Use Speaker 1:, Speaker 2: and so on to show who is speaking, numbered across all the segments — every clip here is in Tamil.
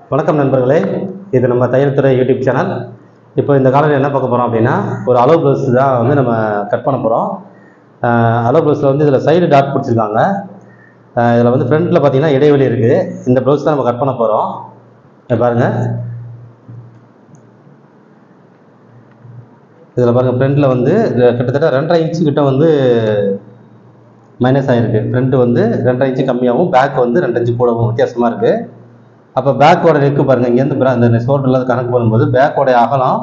Speaker 1: வணக்கம் நண்பர்களே இது நம்ம தையல் துறை யூடியூப் சேனல் இப்போ இந்த காலையில் என்ன பார்க்க போகிறோம் அப்படின்னா ஒரு அளவு ப்ளவுஸ் தான் வந்து நம்ம கட் பண்ண போகிறோம் அளவு ப்ளவுஸில் வந்து இதில் சைடு டாட் பிடிச்சிருக்காங்க இதில் வந்து ஃப்ரண்ட்டில் பார்த்தீங்கன்னா இடைவெளி இருக்குது இந்த ப்ளவுஸ் தான் நம்ம கட் பண்ண போகிறோம் பாருங்கள் இதில் பாருங்கள் ஃப்ரண்ட்டில் வந்து இது கிட்டத்தட்ட ரெண்டரை இன்ச்சு கிட்ட வந்து மைனஸ் ஆகிருக்கு ஃப்ரண்ட் வந்து ரெண்டரை இன்ச்சு கம்மியாகவும் பேக் வந்து ரெண்டு இன்ச்சு கூடவும் வித்தியாசமாக இருக்குது அப்போ பேக்கோட நெக்கு பாருங்கள் இங்கேருந்து பிற- அந்த ஷோல்டரில் கணக்கு பண்ணும்போது பேக்கோடைய அகலம்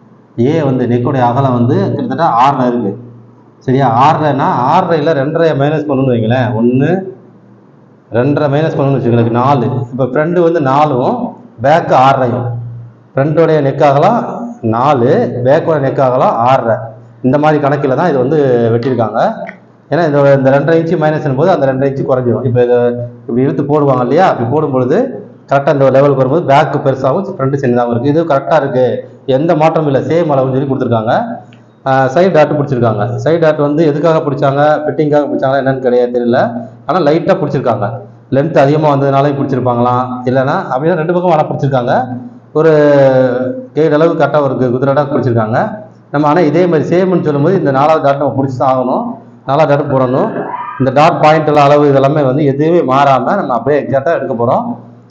Speaker 1: ஏ வந்து நெக்கோடைய அகலம் வந்து கிட்டத்தட்ட ஆறில் இருக்குது சரியா ஆறில்னா ஆறரையில் ரெண்டரை மைனஸ் பண்ணணும்னு வைங்களேன் ஒன்று ரெண்டரை மைனஸ் பண்ணணும்னு வச்சுக்கலாம் நாலு இப்போ ஃப்ரண்ட் வந்து நாலும் பேக்கு ஆறரையும் ஃப்ரண்ட்டோடைய நெக் அகலம் நாலு பேக்கோட நெக் அகலம் ஆறரை இந்த மாதிரி கணக்கில் தான் இது வந்து வெட்டியிருக்காங்க ஏன்னா இந்த இந்த ரெண்டரை இன்ச்சு மைனஸ் போது அந்த ரெண்டரை இன்ச்சு குறைஞ்சிரும் இப்போ இதை இப்படி இழுத்து போடுவாங்க இல்லையா அப்படி போடும் பொழுது கரெக்டாக இந்த லெவலுக்கு வரும்போது பேக்கு பெருசாகவும் ஃப்ரண்ட்டு சின்னதாகவும் இருக்குது இது கரெக்டாக இருக்குது எந்த மாற்றமும் இல்லை சேம் அளவுன்னு சொல்லி கொடுத்துருக்காங்க சைடு டாட் பிடிச்சிருக்காங்க சைடு டாட் வந்து எதுக்காக பிடிச்சாங்க ஃபிட்டிங்காக பிடிச்சாங்களா என்னன்னு கிடையாது தெரியல ஆனால் லைட்டாக பிடிச்சிருக்காங்க லென்த் அதிகமாக வந்ததுனாலே பிடிச்சிருப்பாங்களாம் இல்லைன்னா அப்படின்னா ரெண்டு பக்கம் ஆனால் பிடிச்சிருக்காங்க ஒரு கைடு அளவு கரெக்டாக ஒரு குதிரடாக பிடிச்சிருக்காங்க நம்ம ஆனால் இதே மாதிரி சேம்னு சொல்லும்போது இந்த நாலாவது டாட் நம்ம பிடிச்சி தான் ஆகணும் நாலாவது டாட் போடணும் இந்த டாட் பாயிண்ட் எல்லாம் அளவு இதெல்லாமே வந்து எதுவுமே மாறாமல் நம்ம அப்படியே எக்ஸாக்டாக எடுக்க போகிறோம்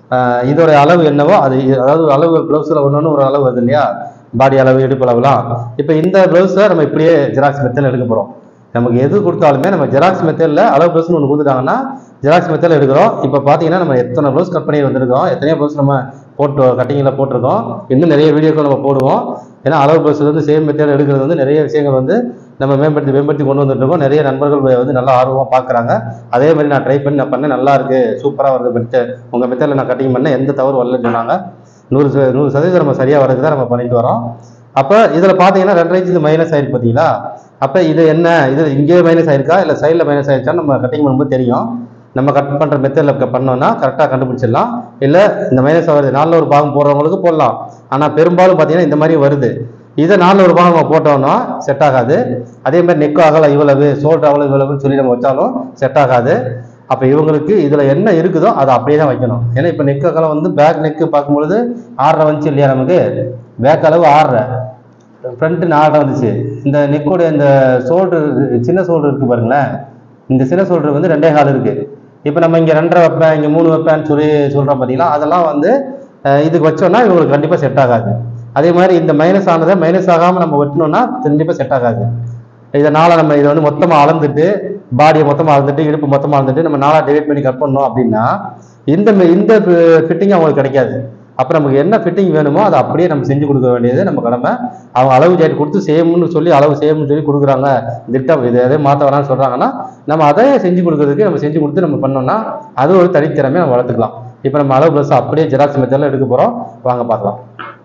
Speaker 1: இதோட அளவு என்னவோ அது அதாவது அளவு ப்ளவுஸில் ஒன்று ஒன்று ஒரு அளவு வருது இல்லையா பாடி அளவு இடுப்பு அளவுலாம் இப்போ இந்த ப்ளவுஸை நம்ம இப்படியே ஜெராக்ஸ் மெத்தடில் எடுக்க போகிறோம் நமக்கு எது கொடுத்தாலுமே நம்ம ஜெராக்ஸ் மெத்தடில் அளவு ப்ளவுஸ்னு ஒன்று கொடுத்துட்டாங்கன்னா ஜெராக்ஸ் மெத்தடில் எடுக்கிறோம் இப்போ பார்த்தீங்கன்னா நம்ம எத்தனை ப்ளவுஸ் கட் பண்ணி வந்திருக்கோம் எத்தனையோ ப்ளவுஸ் நம்ம போட்டு கட்டிங்கில் போட்டிருக்கோம் இன்னும் நிறைய வீடியோக்கள் நம்ம போடுவோம் ஏன்னா அளவு ப்ளவுஸ் வந்து சேம் மெத்தட் எடுக்கிறது வந்து நிறைய விஷயங்கள் வந்து நம்ம மேம்படுத்தி மேம்படுத்தி கொண்டு வந்துட்டு இருக்கோம் நிறைய நண்பர்கள் வந்து நல்லா ஆர்வமாக பார்க்குறாங்க அதே மாதிரி நான் ட்ரை பண்ணி நான் பண்ணேன் நல்லா இருக்கு சூப்பராக வருது மெத்தட் உங்கள் மெத்தடில் நான் கட்டிங் பண்ணேன் எந்த தவறு வரலன்னு சொன்னாங்க நூறு ச- நூறு சதவீதம் நம்ம சரியாக வரது தான் நம்ம பண்ணிட்டு வரோம் அப்போ இதில் பார்த்தீங்கன்னா ரெண்டரை இன்ச்சு மைனஸ் ஆயிருக்கு பார்த்தீங்களா அப்போ இது என்ன இது இங்கேயே மைனஸ் ஆயிருக்கா இல்லை சைடில் மைனஸ் ஆயிருச்சான்னு நம்ம கட்டிங் பண்ணும்போது தெரியும் நம்ம கட் பண்ணுற மெத்தடில் பண்ணோம்னா கரெக்டாக கண்டுபிடிச்சிடலாம் இல்லை இந்த மைனஸ் வருது நாலில் ஒரு பாகம் போடுறவங்களுக்கு போடலாம் ஆனால் பெரும்பாலும் பார்த்தீங்கன்னா இந்த மாதிரி வருது இதை நாலில் ஒரு பாகம் நம்ம போட்டோம்னா செட் ஆகாது அதே மாதிரி நெக்கு அகலம் இவ்வளவு ஷோல்டர் அவ்வளவு இவ்வளவுன்னு சொல்லி நம்ம வச்சாலும் செட் ஆகாது அப்போ இவங்களுக்கு இதில் என்ன இருக்குதோ அதை அப்படியே தான் வைக்கணும் ஏன்னா இப்போ நெக் அகலம் வந்து பேக் நெக்கு பார்க்கும்பொழுது ஆறரை வந்துச்சு இல்லையா நமக்கு பேக் அளவு ஆறரை ஃப்ரண்ட்டு நாலரை வந்துச்சு இந்த நெக்கோடைய இந்த ஷோல்டர் சின்ன ஷோல்டர் இருக்கு பாருங்களேன் இந்த சின்ன ஷோல்டர் வந்து ரெண்டே கால் இருக்கு இப்போ நம்ம இங்கே ரெண்டரை வைப்பேன் இங்கே மூணு வைப்பேன்னு சொல்லி சொல்கிறோம் பார்த்தீங்களா அதெல்லாம் வந்து அஹ், இதுக்கு வச்சோம்னா இவங்களுக்கு கண்டிப்பாக செட் ஆகாது அதே மாதிரி இந்த மைனஸ் ஆனதை மைனஸ் ஆகாமல் நம்ம வெட்டினோம்னா கண்டிப்பாக செட் ஆகாது இதை நாளை நம்ம இதை வந்து மொத்தமாக அளந்துட்டு பாடியை மொத்தமாக அளந்துட்டு இடுப்பு மொத்தமாக அளந்துட்டு நம்ம நாளாக டிவைட் பண்ணி கட் பண்ணோம் அப்படின்னா இந்த ம- இந்த ஃபிட்டிங் அவங்களுக்கு கிடைக்காது அப்போ நமக்கு என்ன ஃபிட்டிங் வேணுமோ அதை அப்படியே நம்ம செஞ்சு கொடுக்க வேண்டியது நம்ம கடமை அவங்க அளவு ஜாக்கெட் கொடுத்து சேம்னு சொல்லி அளவு சேம்னு சொல்லி கொடுக்குறாங்க திட்டம் இது எதையும் மாற்ற வேணாம்னு சொல்கிறாங்கன்னா நம்ம அதை செஞ்சு கொடுக்கறதுக்கு நம்ம செஞ்சு கொடுத்து நம்ம பண்ணோம்னா அது ஒரு தனித்திறமையை நம்ம வளர்த்துக்கலாம் இப்போ நம்ம அளவு ப்ளஸ் அப்படியே ஜெராக்ஸ் மெத்தடில் எடுக்க போகிறோம் வாங்க பார்க்கலாம்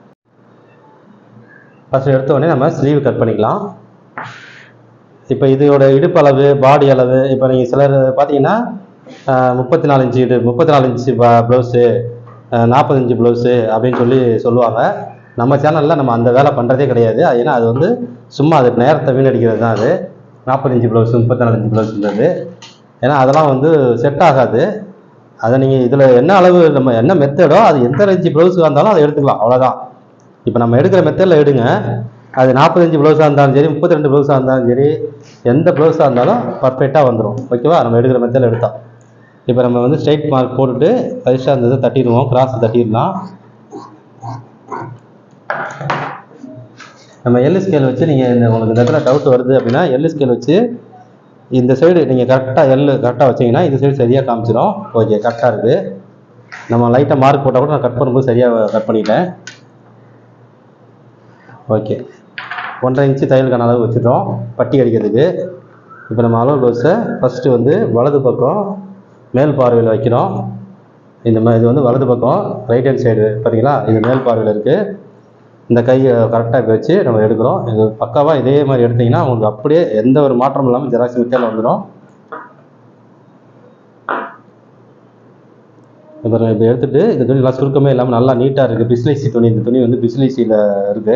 Speaker 1: ஃபஸ்ட் எடுத்த உடனே நம்ம ஸ்லீவ் கட் பண்ணிக்கலாம் இப்போ இதோட இடுப்பு அளவு பாடி அளவு இப்போ நீங்கள் சிலர் பார்த்தீங்கன்னா முப்பத்தி நாலு இன்ச்சு இது முப்பத்தி நாலு இன்ச்சு ப்ளவுஸு நாற்பது இன்ச்சு ப்ளவுஸு அப்படின்னு சொல்லி சொல்லுவாங்க நம்ம சேனலில் நம்ம அந்த வேலை பண்ணுறதே கிடையாது அது ஏன்னா அது வந்து சும்மா அது நேரத்தை வீணடிக்கிறது தான் அது நாற்பது இன்ச்சு ப்ளவுஸு முப்பத்தி நாலு இன்ச்சு ப்ளவுஸுன்றது ஏன்னா அதெல்லாம் வந்து செட் ஆகாது அதை நீங்கள் இதில் என்ன அளவு நம்ம என்ன மெத்தடோ அது எந்த இன்ச்சு ப்ளவுஸுக்கு இருந்தாலும் அதை எடுத்துக்கலாம் அவ்வளோதான் இப்போ நம்ம எடுக்கிற மெத்தடில் எடுங்க அது நாற்பத்தஞ்சு ப்ளவுஸாக இருந்தாலும் சரி முப்பத்தி ரெண்டு ப்ளவுஸாக இருந்தாலும் சரி எந்த ப்ளவுஸாக இருந்தாலும் பர்ஃபெக்டாக வந்துடும் ஓகேவா நம்ம எடுக்கிற மெத்தடில் எடுத்தா இப்போ நம்ம வந்து ஸ்ட்ரைட் மார்க் போட்டுட்டு பைசா இருந்ததை தட்டிடுவோம் கிராஸ் தட்டிடலாம் நம்ம எல்லு ஸ்கேல் வச்சு நீங்கள் இந்த உங்களுக்கு இந்த இடத்துல டவுட் வருது அப்படின்னா எல்லு ஸ்கேல் வச்சு இந்த சைடு நீங்கள் கரெக்டாக எல்லு கரெக்டாக வச்சீங்கன்னா இந்த சைடு சரியாக காமிச்சிடும் ஓகே கரெக்டாக இருக்குது நம்ம லைட்டாக மார்க் போட்டால் கூட நான் கட் பண்ணும்போது சரியாக கட் பண்ணிட்டேன் ஓகே ஒன்றரை இன்ச்சு தையலுக்கான அளவு வச்சுட்டோம் பட்டி அடிக்கிறதுக்கு இப்போ நம்ம அளவு ப்ளவுஸை ஃபஸ்ட்டு வந்து வலது பக்கம் மேல் பார்வையில் வைக்கிறோம் இந்த மாதிரி இது வந்து வலது பக்கம் ரைட் ஹேண்ட் சைடு பார்த்தீங்களா இது மேல் பார்வையில் இருக்குது இந்த கையை கரெக்டாக இப்படி வச்சு நம்ம எடுக்கிறோம் இது பக்காவாக இதே மாதிரி எடுத்தீங்கன்னா உங்களுக்கு அப்படியே எந்த ஒரு மாற்றமும் இல்லாமல் ஜெராக்ஸ் மெத்தேடில் வந்துடும் இப்போ இப்போ எடுத்துட்டு இந்த துணி எல்லாம் சுருக்கமே இல்லாமல் நல்லா நீட்டாக இருக்குது பிஸ்லைசி துணி இந்த துணி வந்து பிஸ்லைசியில் இருக்குது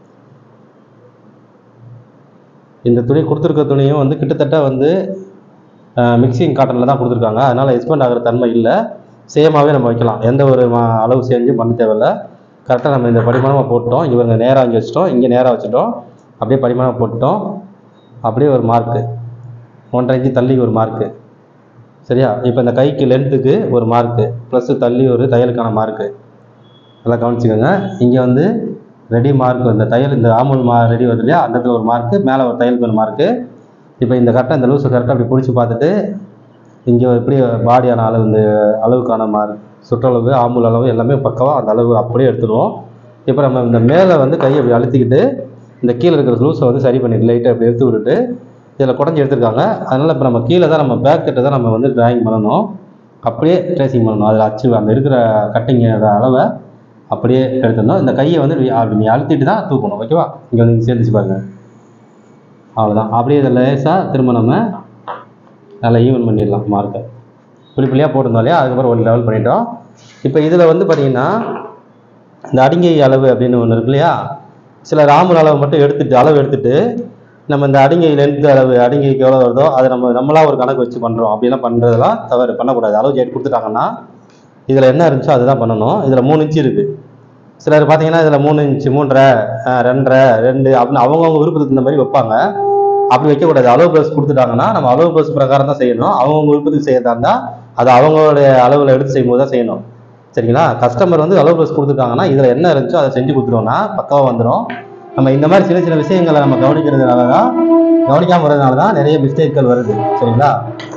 Speaker 1: இந்த துணி கொடுத்துருக்க துணியும் வந்து கிட்டத்தட்ட வந்து மிக்சிங் காட்டனில் தான் கொடுத்துருக்காங்க அதனால் எக்ஸ்பெண்ட் ஆகிற தன்மை இல்லை சேமாகவே நம்ம வைக்கலாம் எந்த ஒரு மா- அளவு சேஞ்சும் பண்ண தேவையில்ல கரெக்டாக நம்ம இந்த படிமானமாக போட்டோம் இவங்க நேராக இங்கே வச்சிட்டோம் இங்கே நேராக வச்சுட்டோம் அப்படியே படிமானம் போட்டுட்டோம் அப்படியே ஒரு மார்க்கு ஒன்றரை இன்ச்சு தள்ளி ஒரு மார்க்கு சரியா இப்போ இந்த கைக்கு லென்த்துக்கு ஒரு மார்க்கு ப்ளஸ் தள்ளி ஒரு தையலுக்கான மார்க்கு நல்லா கவனிச்சுக்கோங்க இங்கே வந்து ரெடி மார்க் இந்த தையல் இந்த ஆமுல் மா ரெடி வருது இல்லையா அந்த இடத்துல ஒரு மார்க்கு மேலே ஒரு தையலுக்கு ஒரு மார்க்கு இப்போ இந்த கரெக்டாக இந்த லூஸை கரெக்டாக அப்படி பிடிச்சி பார்த்துட்டு இங்கே எப்படி பாடியான அளவு இந்த அளவுக்கான மார்க் சுற்றளவு ஆமுல் அளவு எல்லாமே பக்கவாக அந்த அளவு அப்படியே எடுத்துருவோம் இப்போ நம்ம இந்த மேலே வந்து கையை அப்படி அழுத்திக்கிட்டு இந்த கீழே இருக்கிற லூஸை வந்து சரி பண்ணிட்டு லைட்டாக அப்படி எடுத்து விட்டுட்டு இதில் குடஞ்சி எடுத்திருக்காங்க அதனால் இப்போ நம்ம கீழே தான் நம்ம பேக் கிட்ட தான் நம்ம வந்து டிராயிங் பண்ணணும் அப்படியே ட்ரேசிங் பண்ணணும் அதில் அச்சு அந்த இருக்கிற கட்டிங்கோட அளவை அப்படியே எடுத்துடணும் இந்த கையை வந்து நீ- அப்படி நீ அழுத்திட்டு தான் தூக்கணும் ஓகேவா இங்கே வந்து சேர்ந்துச்சு பாருங்க அவ்வளோதான் அப்படியே இதில் லேசாக திரும்ப நம்ம நல்லா ஈவன் பண்ணிடலாம் மார்க்கை புள்ளி புள்ளியாக போட்டிருந்தோம் இல்லையா அதுக்கப்புறம் ஒரு லெவல் பண்ணிட்டோம் இப்போ இதில் வந்து பார்த்தீங்கன்னா இந்த அடிங்கை அளவு அப்படின்னு ஒன்று இருக்கு இல்லையா சில ராமர் அளவு மட்டும் எடுத்துட்டு அளவு எடுத்துட்டு நம்ம இந்த அடிங்கை லென்த் அளவு அடிங்கைக்கு எவ்வளோ வருதோ அதை நம்ம நம்மளா ஒரு கணக்கு வச்சு பண்ணுறோம் அப்படிலாம் பண்ணுறதெல்லாம் தவறு பண்ணக்கூடாது அளவு ஜெயிட் கொடுத்துட்டாங்கன்னா இதில் என்ன இருந்துச்சோ அதுதான் பண்ணணும் இதில் மூணு இன்ச்சு இருக்குது சிலர் பார்த்தீங்கன்னா இதில் மூணு இன்ச்சு மூன்றரை அஹ், ரெண்டரை ரெண்டு அப்படின்னு அவங்கவுங்க விருப்பத்துக்கு இந்த மாதிரி வைப்பாங்க அப்படி வைக்கக்கூடாது அளவு ப்ளஸ் கொடுத்துட்டாங்கன்னா நம்ம அளவு ப்ளஸ் பிரகாரம் தான் செய்யணும் அவங்கவுங்க விருப்பத்துக்கு செய்யறதா இருந்தால் அது அவங்களுடைய அளவில் எடுத்து செய்யும்போது தான் செய்யணும் சரிங்களா கஸ்டமர் வந்து அளவு ப்ளஸ் கொடுத்துருக்காங்கன்னா இதில் என்ன இருந்துச்சோ அதை செஞ்சு கொடுத்துருவோம்னா பக்காவாக வந்துடும் நம்ம இந்த மாதிரி சின்ன சின்ன விஷயங்களை நம்ம கவனிக்கிறதுனால தான் கவனிக்காமல் வரதுனால தான் நிறைய மிஸ்டேக்கள் வருது சரிங்களா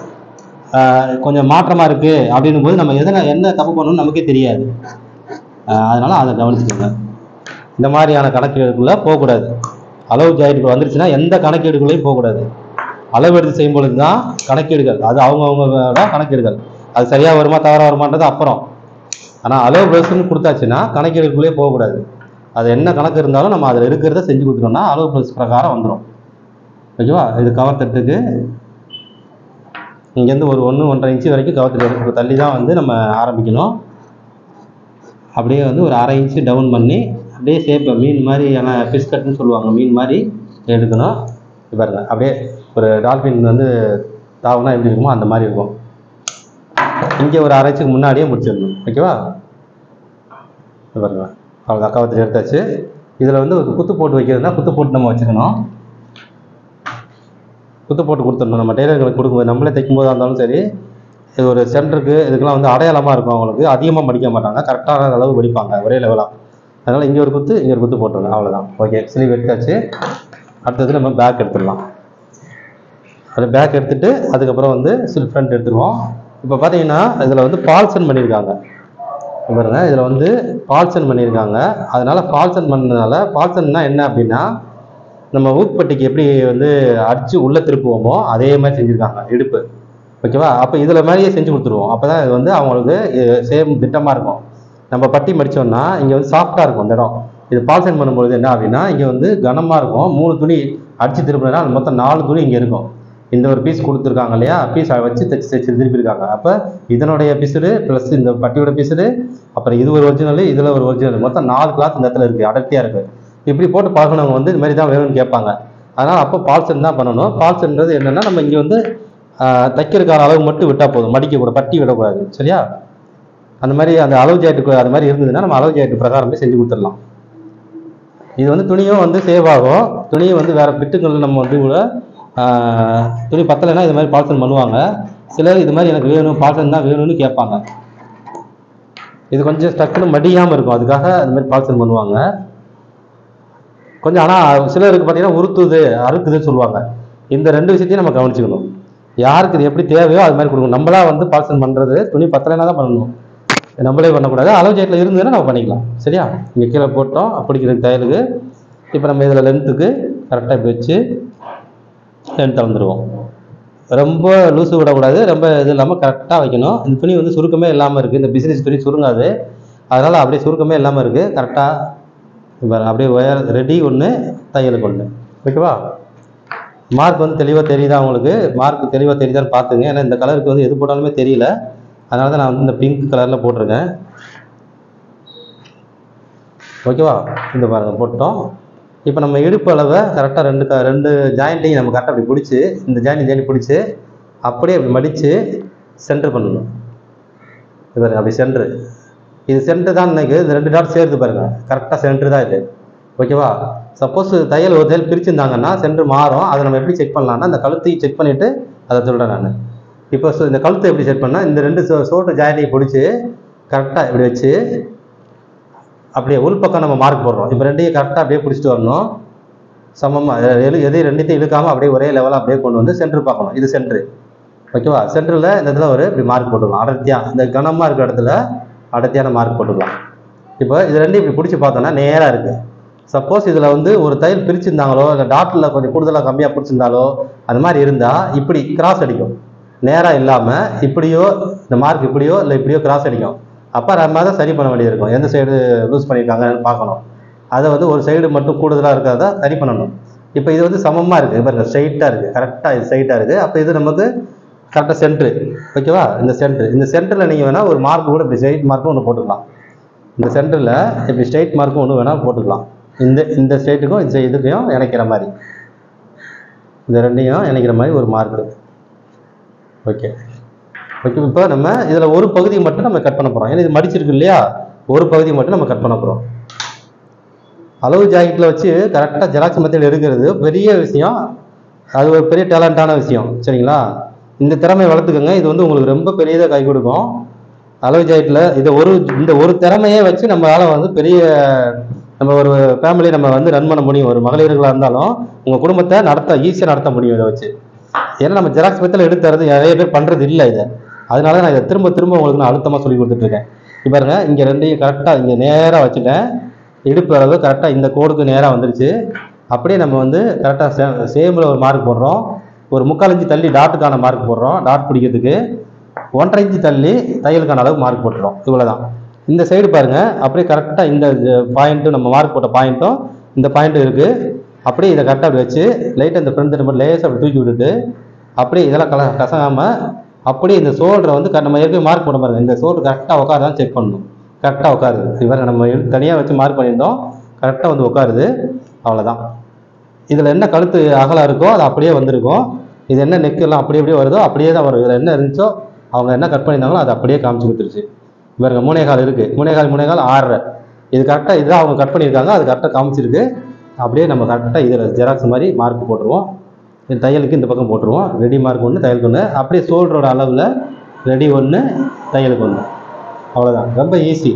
Speaker 1: ஆஹ் கொஞ்சம் மாற்றமாக இருக்குது அப்படின்னும் போது நம்ம எதனா என்ன தப்பு பண்ணணும்னு நமக்கே தெரியாது ஆஹ் அதனால அதை கவனிச்சுக்கோங்க இந்த மாதிரியான கணக்கீடுக்குள்ளே போகக்கூடாது அளவு ஜாயிட்டுக்கு வந்துருச்சுன்னா எந்த கணக்கீடுக்குள்ளேயும் போகக்கூடாது அளவு எடுத்து செய்யும் பொழுது தான் கணக்கீடுகள் அது அவங்கவுங்களோட கணக்கீடுகள் அது சரியாக வருமா தவறாக வருமான்றது அப்புறம் ஆனால் அளவு ப்ளஸ்ன்னு கொடுத்தாச்சுன்னா கணக்கீடுக்குள்ளேயே போகக்கூடாது அது என்ன கணக்கு இருந்தாலும் நம்ம அதில் இருக்கிறத செஞ்சு கொடுத்துட்டோம்னா அளவு ப்ளஸ் பிரகாரம் வந்துடும் ஓகேவா இது கவர் தட்டுக்கு இங்கேருந்து ஒரு ஒன்று ஒன்றரை இன்ச்சு வரைக்கும் கவர் தட்டு தள்ளி தான் வந்து நம்ம ஆரம்பிக்கணும் அப்படியே வந்து ஒரு அரை இன்ச்சு டவுன் பண்ணி அப்படியே ஷேப்பை மீன் மாதிரியான ஃபிஷ் கட்டுன்னு சொல்லுவாங்க மீன் மாதிரி எடுக்கணும் இது பாருங்க அப்படியே ஒரு டால்ஃபின் வந்து தாவுனா எப்படி இருக்குமோ அந்த மாதிரி இருக்கும் இங்கே ஒரு அரை இன்ச்சுக்கு முன்னாடியே முடிச்சிடணும் ஓகேவா இது பாருங்க அவ்வளோ அக்காவத்தில் எடுத்தாச்சு இதில் வந்து ஒரு குத்து போட்டு வைக்கிறதுனா குத்து போட்டு நம்ம வச்சுக்கணும் குத்து போட்டு கொடுத்துடணும் நம்ம டெய்லர்களுக்கு கொடுக்கும்போது நம்மளே தைக்கும்போது இருந்தாலும் சரி இது ஒரு சென்டருக்கு இதுக்கெல்லாம் வந்து அடையாளமாக இருக்கும் அவங்களுக்கு அதிகமாக மடிக்க மாட்டாங்க கரெக்டான அளவு மடிப்பாங்க ஒரே லெவலாக அதனால் இங்கே ஒரு குத்து இங்கே ஒரு குத்து போட்டுருங்க அவ்வளோதான் ஓகே ஸ்லீவ் எடுத்தாச்சு அடுத்தது நம்ம பேக் எடுத்துடலாம் அது பேக் எடுத்துட்டு அதுக்கப்புறம் வந்து சில் ஃப்ரண்ட் எடுத்துருவோம் இப்போ பார்த்தீங்கன்னா இதில் வந்து பால்சன் பண்ணியிருக்காங்க இங்க பாருங்க இதில் வந்து பால்சன் பண்ணியிருக்காங்க அதனால பால்சன் பண்ணதுனால பால்சன்னா என்ன அப்படின்னா நம்ம ஊக்குப்பட்டிக்கு எப்படி வந்து அடிச்சு உள்ளே திருப்புவோமோ அதே மாதிரி செஞ்சுருக்காங்க இடுப்பு ஓகேவா அப்போ இதில் மாதிரியே செஞ்சு கொடுத்துருவோம் அப்போ தான் இது வந்து அவங்களுக்கு சேம் திட்டமாக இருக்கும் நம்ம பட்டி மடிச்சோம்னா இங்கே வந்து சாஃப்டாக இருக்கும் அந்த இடம் இது பால்சன் பண்ணும்பொழுது என்ன அப்படின்னா இங்கே வந்து கனமாக இருக்கும் மூணு துணி அடிச்சு திருப்பினா அது மொத்தம் நாலு துணி இங்கே இருக்கும் இந்த ஒரு பீஸ் கொடுத்துருக்காங்க இல்லையா பீஸ் வச்சு தைச்சு தைச்சு திருப்பியிருக்காங்க அப்போ இதனுடைய பிசுறு ப்ளஸ் இந்த பட்டியோட பிசுறு அப்புறம் இது ஒரு ஒரிஜினல் இதில் ஒரு ஒரிஜினல் மொத்தம் நாலு கிளாத் இந்த இடத்துல இருக்குது அடர்த்தியாக இருக்குது இப்படி போட்டு பார்க்கணவங்க வந்து இது மாதிரி தான் வேணும்னு கேட்பாங்க அதனால் அப்போ பால்சன் தான் பண்ணணும் பால்சன்றது என்னென்னா நம்ம இங்கே வந்து ஆஹ், தைக்கிறதுக்கான அளவு மட்டும் விட்டால் போதும் மடிக்க கூட பட்டி விடக்கூடாது சரியா அந்த மாதிரி அந்த அளவு ஜாக்கெட்டுக்கு அது மாதிரி இருந்ததுன்னா நம்ம அளவு ஜாக்கெட் பிரகாரமே செஞ்சு கொடுத்துடலாம் இது வந்து துணியும் வந்து சேவ் ஆகும் துணியும் வந்து வேற பிட்டுங்கள் நம்ம வந்து கூட ஆஹ், துணி பத்தலைன்னா இது மாதிரி பால்சன் பண்ணுவாங்க சிலர் இது மாதிரி எனக்கு வேணும் பால்சன் தான் வேணும்னு கேட்பாங்க இது கொஞ்சம் ஸ்டக்குன்னு மடியாமல் இருக்கும் அதுக்காக அது மாதிரி பால்சன் பண்ணுவாங்க கொஞ்சம் ஆனால் சிலருக்கு பார்த்தீங்கன்னா உறுத்துது அறுக்குதுன்னு சொல்லுவாங்க இந்த ரெண்டு விஷயத்தையும் நம்ம கவனிச்சுக்கணும் யாருக்கு இது எப்படி தேவையோ அது மாதிரி கொடுக்கணும் நம்மளா வந்து பால்சன் பண்ணுறது துணி பத்தலைன்னா தான் பண்ணணும் நம்மளே பண்ணக்கூடாது அளவு ஜெயிட்டில் இருந்ததுன்னா நம்ம பண்ணிக்கலாம் சரியா இங்கே கீழே போட்டோம் பிடிக்கிற தையலுக்கு இப்போ நம்ம இதில் லென்த்துக்கு கரெக்டாக இப்படி வச்சு லென்த்தை வந்துடுவோம் ரொம்ப லூசு விடக்கூடாது ரொம்ப இது இல்லாமல் கரெக்டாக வைக்கணும் இந்த துணி வந்து சுருக்கமே இல்லாமல் இருக்குது இந்த பிசினஸ் துணி சுருங்காது அதனால் அப்படியே சுருக்கமே இல்லாமல் இருக்குது கரெக்டாக அப்படியே ஒயர் ரெடி ஒன்று தையலுக்கு ஒன்று ஓகேவா மார்க் வந்து தெளிவாக தெரியுதா உங்களுக்கு மார்க் தெளிவாக தெரியுதான்னு பார்த்துங்க ஏன்னா இந்த கலருக்கு வந்து எது போட்டாலுமே தெரியல அதனால தான் நான் வந்து இந்த பிங்க் கலரில் போட்டிருக்கேன் ஓகேவா இந்த பாருங்கள் போட்டோம் இப்போ நம்ம இடுப்பு அளவை கரெக்டாக ரெண்டு க ரெண்டு ஜாயிண்ட்டையும் நம்ம கரெக்டாக அப்படி பிடிச்சி இந்த ஜாயிண்ட் ஜாயிண்ட் பிடிச்சி அப்படியே அப்படி மடித்து சென்டர் பண்ணணும் பாருங்க அப்படி சென்ட்ரு இது சென்டர் தான் நினைக்கு இந்த ரெண்டு டாட் சேர்த்து பாருங்க கரெக்டாக சென்டர் தான் இது ஓகேவா சப்போஸ் தையல் ஒரு தையல் பிரிச்சிருந்தாங்கன்னா சென்டர் மாறும் அதை நம்ம எப்படி செக் பண்ணலாம்னா இந்த கழுத்தையும் செக் பண்ணிவிட்டு அதை சொல்கிறேன் நான் இப்போ so இந்த கழுத்தை எப்படி செட் பண்ணால் இந்த ரெண்டு சோ சோட்டு ஜாயிண்ட்டையும் பிடிச்சி கரெக்டாக இப்படி வச்சு அப்படியே உள் பக்கம் நம்ம மார்க் போடுறோம் இப்போ ரெண்டையும் கரெக்டாக அப்படியே பிடிச்சிட்டு வரணும் சமமாக எது எதையும் ரெண்டுத்தையும் இழுக்காமல் அப்படியே ஒரே லெவலாக அப்படியே கொண்டு வந்து சென்டர் பார்க்கணும் இது சென்டர் ஓகேவா சென்டரில் இந்த இடத்துல ஒரு இப்படி மார்க் போட்டுக்கலாம் அடர்த்தியாக இந்த கனமாக இருக்கிற இடத்துல அடர்த்தியான மார்க் போட்டுக்கலாம் இப்போ இது ரெண்டையும் இப்படி பிடிச்சி பார்த்தோன்னா நேராக இருக்குது சப்போஸ் இதில் வந்து ஒரு தையல் பிரிச்சிருந்தாங்களோ இல்லை டாட்டில் கொஞ்சம் கூடுதலாக கம்மியாக பிடிச்சிருந்தாலோ அந்த மாதிரி இருந்தால் இப்படி கிராஸ் அடிக்கும் நேராக இல்லாமல் இப்படியோ இந்த மார்க் இப்படியோ இல்லை இப்படியோ கிராஸ் அடிக்கும் அப்போ நம்ம தான் சரி பண்ண வேண்டியது இருக்கும் எந்த சைடு லூஸ் பண்ணியிருக்காங்கன்னு பார்க்கணும் அதை வந்து ஒரு சைடு மட்டும் கூடுதலாக இருக்கிறத சரி பண்ணணும் இப்போ இது வந்து சமமாக இருக்குது பாருங்க ஸ்ட்ரைட்டாக இருக்குது கரெக்டாக இது ஸ்ட்ரைட்டாக இருக்குது அப்போ இது நமக்கு கரெக்டாக சென்ட்ரு ஓகேவா இந்த சென்ட்ரு இந்த சென்டரில் நீங்கள் வேணால் ஒரு மார்க் கூட இப்படி ஸ்ட்ரைட் மார்க்கும் ஒன்று போட்டுக்கலாம் இந்த சென்டரில் இப்படி ஸ்ட்ரைட் மார்க்கும் ஒன்று வேணால் போட்டுக்கலாம் இந்த இந்த ஸ்ட்ரைட்டுக்கும் இந்த இதுக்கையும் இணைக்கிற மாதிரி இந்த ரெண்டையும் இணைக்கிற மாதிரி ஒரு மார்க் ஓகே ஓகே இப்போ நம்ம இதில் ஒரு பகுதியை மட்டும் நம்ம கட் பண்ண போகிறோம் ஏன்னா இது மடிச்சிருக்கு இல்லையா ஒரு பகுதியை மட்டும் நம்ம கட் பண்ண போகிறோம் அளவு ஜாக்கெட்டில் வச்சு கரெக்டாக ஜெராக்ஸ் மெத்தட் எடுக்கிறது பெரிய விஷயம் அது ஒரு பெரிய டேலண்டான விஷயம் சரிங்களா இந்த திறமையை வளர்த்துக்கோங்க இது வந்து உங்களுக்கு ரொம்ப பெரியதாக கை கொடுக்கும் அளவு ஜாக்கெட்டில் இதை ஒரு இந்த ஒரு திறமையே வச்சு நம்மளால் வந்து பெரிய நம்ம ஒரு ஃபேமிலி நம்ம வந்து ரன் பண்ண முடியும் ஒரு மகளிர்களாக இருந்தாலும் உங்கள் குடும்பத்தை நடத்த ஈஸியாக நடத்த முடியும் இதை வச்சு ஏன்னா நம்ம ஜெராக்ஸ் மெத்தடில் எடுத்து தரது நிறைய பேர் பண்ணுறது இல்லை இதை அதனால நான் இதை திரும்ப திரும்ப உங்களுக்கு நான் அழுத்தமாக சொல்லி கொடுத்துட்ருக்கேன் இப்போ பாருங்க இங்கே ரெண்டையும் கரெக்டாக இங்கே நேராக வச்சுட்டேன் இடுப்பு அளவு கரெக்டாக இந்த கோடுக்கு நேராக வந்துருச்சு அப்படியே நம்ம வந்து கரெக்டாக சே சேமில் ஒரு மார்க் போடுறோம் ஒரு முக்கால் இன்ச்சு தள்ளி டாட்டுக்கான மார்க் போடுறோம் டாட் பிடிக்கிறதுக்கு ஒன்றரை இன்ச்சு தள்ளி தையலுக்கான அளவு மார்க் போட்டுறோம் இவ்வளோதான் இந்த சைடு பாருங்க அப்படியே கரெக்டாக இந்த பாயிண்ட்டும் நம்ம மார்க் போட்ட பாயிண்ட்டும் இந்த பாயிண்ட்டும் இருக்குது அப்படியே இதை கரெக்டாக அப்படி வச்சு லைட்டாக இந்த ஃப்ரண்ட் மட்டும் லேசாக அப்படி தூக்கி விட்டுட்டு அப்படியே இதெல்லாம் கல கசங்காமல் அப்படியே இந்த ஷோல்டரை வந்து க- நம்ம ஏற்கனவே மார்க் போட பாருங்க இந்த ஷோல்டர் கரெக்டாக உட்காருதான் செக் பண்ணணும் கரெக்டாக உட்காருது இவர் நம்ம தனியாக வச்சு மார்க் பண்ணியிருந்தோம் கரெக்டாக வந்து உட்காருது அவ்வளோதான் இதில் என்ன கழுத்து அகலம் இருக்கோ அது அப்படியே வந்திருக்கும் இது என்ன நெக் எல்லாம் அப்படியே அப்படியே வருதோ அப்படியே தான் வரும் இதில் என்ன இருந்துச்சோ அவங்க என்ன கட் பண்ணியிருந்தாங்களோ அது அப்படியே காமிச்சு கொடுத்துருச்சு இவருங்க மூணே கால் இருக்குது மூணே கால் மூணே கால் ஆறரை இது கரெக்டாக இதுதான் அவங்க கட் பண்ணியிருக்காங்க அது கரெக்டாக காமிச்சிருக்கு அப்படியே நம்ம கரெக்டாக இதில் ஜெராக்ஸ் மாதிரி மார்க் போட்டுருவோம் இந்த தையலுக்கு இந்த பக்கம் போட்டுருவோம் ரெடி மார்க் ஒன்று தையலுக்கு ஒன்று அப்படியே ஷோல்டரோட அளவில் ரெடி ஒன்று தையலுக்கு ஒன்று அவ்வளோதான் ரொம்ப ஈஸி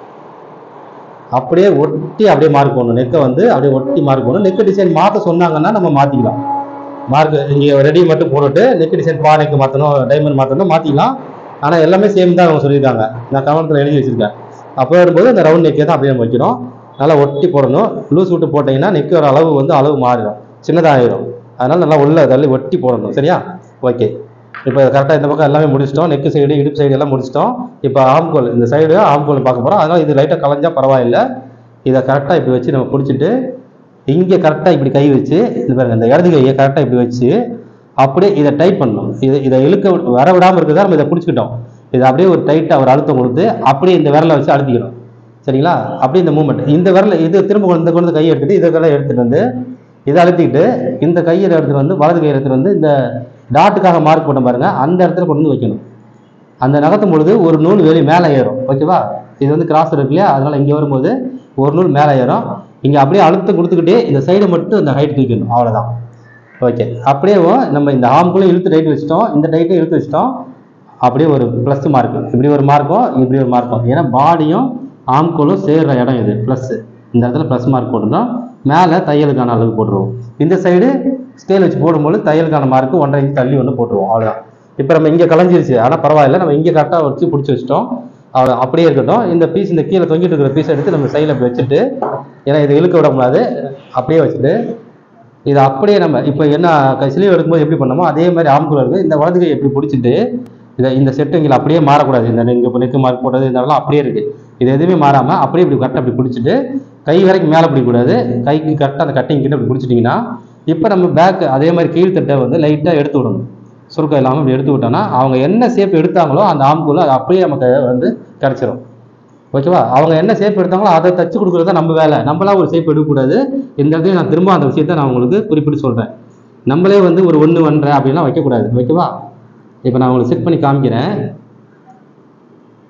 Speaker 1: அப்படியே ஒட்டி அப்படியே மார்க் பண்ணணும் நெக்கை வந்து அப்படியே ஒட்டி மார்க் பண்ணணும் நெக் டிசைன் மாற்ற சொன்னாங்கன்னா நம்ம மாற்றிக்கலாம் மார்க் இங்கே ரெடி மட்டும் போட்டுட்டு நெக் டிசைன் பா நெக் மாற்றணும் டைமண்ட் மாற்றணும் மாற்றிக்கலாம் ஆனால் எல்லாமே சேம் தான் அவங்க சொல்லியிருக்காங்க நான் கவனத்தில் எழுதி வச்சிருக்கேன் அப்போ வரும்போது அந்த ரவுண்ட் நெக்கை தான் அப்படியே நம்ம வைக்கணும் நல்லா ஒட்டி போடணும் லூஸ் விட்டு போட்டிங்கன்னா நெக்கோட அளவு வந்து அளவு மாறிடும் சின்னதாகிடும் அதனால நல்லா உள்ள தள்ளி ஒட்டி போடணும் சரியா ஓகே இப்போ கரெக்டாக இந்த பக்கம் எல்லாமே முடிச்சிட்டோம் நெக்கு சைடு இடுப்பு சைடு எல்லாம் முடிச்சிட்டோம் இப்போ ஆம்கோல் இந்த சைடு ஆம்கோல் பார்க்க போகிறோம் அதனால இது லைட்டாக கலைஞ்சா பரவாயில்ல இதை கரெக்டாக இப்படி வச்சு நம்ம பிடிச்சிட்டு இங்கே கரெக்டாக இப்படி கை வச்சு இது பாருங்க இந்த இடது கையை கரெக்டாக இப்படி வச்சு அப்படியே இதை டைட் பண்ணணும் இது இதை இழுக்க விட- வர விடாமல் இருக்கிறதா நம்ம இதை பிடிச்சிக்கிட்டோம் இதை அப்படியே ஒரு டைட்டாக ஒரு அழுத்தம் கொடுத்து அப்படியே இந்த விரலை வச்சு அழுத்திக்கணும் சரிங்களா அப்படியே இந்த மூமெண்ட் இந்த விரல இது திரும்ப கொண்டு இந்த கொண்டு கையை எடுத்துட்டு இதெல்லாம் எடுத்துட்டு வந்து இதை அழுத்திக்கிட்டு இந்த கையில் எடுத்துட்டு வந்து வலது கையை எடுத்துட்டு வந்து இந்த டாட்டுக்காக மார்க் போட்ட பாருங்க அந்த இடத்துல கொண்டு வந்து வைக்கணும் அந்த நகர்த்தும் பொழுது ஒரு நூல் வெளியே மேலே ஏறும் ஓகேவா இது வந்து கிராஸ் இருக்கு இல்லையா அதனால இங்கே வரும்போது ஒரு நூல் மேலே ஏறும் இங்கே அப்படியே அழுத்தம் கொடுத்துக்கிட்டே இந்த சைடு மட்டும் இந்த ஹைட் தூக்கணும் அவ்வளோதான் ஓகே அப்படியே நம்ம இந்த ஆம்குள்ளே இழுத்து டைட் வச்சிட்டோம் இந்த டைட்டும் இழுத்து வச்சிட்டோம் அப்படியே ஒரு ப்ளஸ் மார்க் இப்படி ஒரு மார்க்கும் இப்படி ஒரு மார்க்கும் ஏன்னா பாடியும் ஆம்கோலும் சேர்ற இடம் இது ப்ளஸ் இந்த இடத்துல ப்ளஸ் மார்க் போட்டுருந்தோம் மேலே தையலுக்கான அளவு போட்டுருவோம் இந்த சைடு ஸ்கேல் வச்சு போடும்போது தையலுக்கான மார்க்கு ஒன்றரை இன்ச் தள்ளி ஒன்று போட்டுருவோம் அவ்வளோதான் இப்போ நம்ம இங்கே கலைஞ்சிருச்சு ஆனால் பரவாயில்ல நம்ம இங்கே கரெக்டாக வச்சு பிடிச்சி வச்சிட்டோம் அவ்வளோ அப்படியே இருக்கட்டும் இந்த பீஸ் இந்த கீழே தொங்கிட்டு இருக்கிற பீஸ் எடுத்து நம்ம சைடில் அப்படி வச்சுட்டு ஏன்னா இதை இழுக்க விட முடியாது அப்படியே வச்சுட்டு இது அப்படியே நம்ம இப்போ என்ன ஸ்லீவ் எடுக்கும்போது எப்படி பண்ணோமோ அதே மாதிரி ஆம்குள்ள இருக்கு இந்த வலது கை எப்படி பிடிச்சிட்டு இதை இந்த செட்டுங்களை அப்படியே மாறக்கூடாது இந்த நெங்கு இப்போ நெக்கு மார்க் போட்டது இதெல்லாம் அப்படியே இருக்கு இது எதுவுமே மாறாமல் அப்படியே இப்படி கரெக்டாக அப்படி பிடிச்சிட்டு கை வரைக்கும் மேலே பிடிக்கக்கூடாது கைக்கு கரெக்டாக அந்த கட்டிங் கிட்ட அப்படி பிடிச்சிட்டிங்கன்னா இப்போ நம்ம பேக் அதே மாதிரி கீழ்த்தட்டை வந்து லைட்டாக எடுத்து விடணும் சுருக்கம் இல்லாமல் இப்படி எடுத்து விட்டோம்னா அவங்க என்ன ஷேப் எடுத்தாங்களோ அந்த ஆம்குள்ள அது அப்படியே நமக்கு வந்து கிடச்சிரும் ஓகேவா அவங்க என்ன ஷேப் எடுத்தாங்களோ அதை தச்சு கொடுக்குறது தான் நம்ம வேலை நம்மளாம் ஒரு ஷேப் எடுக்கக்கூடாது இந்த இடத்துல நான் திரும்ப அந்த விஷயத்தை நான் உங்களுக்கு குறிப்பிட்டு சொல்கிறேன் நம்மளே வந்து ஒரு ஒன்று ஒன்றரை அப்படிலாம் வைக்கக்கூடாது ஓகேவா இப்போ நான் உங்களுக்கு செட் பண்ணி காமிக்கிறேன்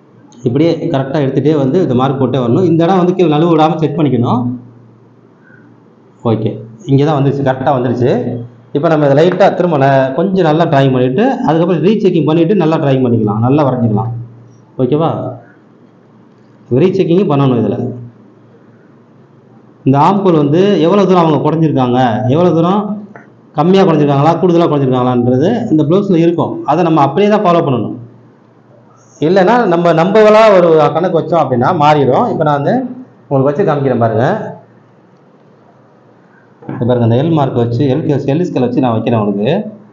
Speaker 1: இப்படியே கரெக்டாக எடுத்துகிட்டே வந்து இந்த மார்க் போட்டே வரணும் இந்த இடம் வந்து கீழே நழுவு விடாமல் செக் பண்ணிக்கணும் ஓகே இங்கே தான் வந்துருச்சு கரெக்டாக வந்துருச்சு இப்போ நம்ம இதை லைட்டாக திரும்ப ந- கொஞ்சம் நல்லா ட்ராயிங் பண்ணிவிட்டு அதுக்கப்புறம் ரீசெக்கிங் பண்ணிவிட்டு நல்லா ட்ராயிங் பண்ணிக்கலாம் நல்லா வரைஞ்சிக்கலாம் ஓகேவா ரீசெக்கிங்கும் பண்ணணும் இதில் இந்த ஆம்பூர் வந்து எவ்வளோ தூரம் அவங்க குறைஞ்சிருக்காங்க எவ்வளோ தூரம் கம்மியாக குறைஞ்சிருக்காங்களா கூடுதலாக குறைஞ்சிருக்காங்களான்றது இந்த ப்ளவுஸில் இருக்கும் அதை நம்ம அப்படியே தான் ஃபாலோ பண்ணணும் இல்லைன்னா நம்ம நம்பவலா ஒரு கணக்கு வச்சோம் அப்படின்னா மாறிடும் இப்போ நான் வந்து உங்களுக்கு வச்சு காமிக்கிறேன் பாருங்க இது பாருங்க இந்த எல் மார்க் வச்சு எல் எல் ஸ்கேல் வச்சு நான் வைக்கிறேன் உங்களுக்கு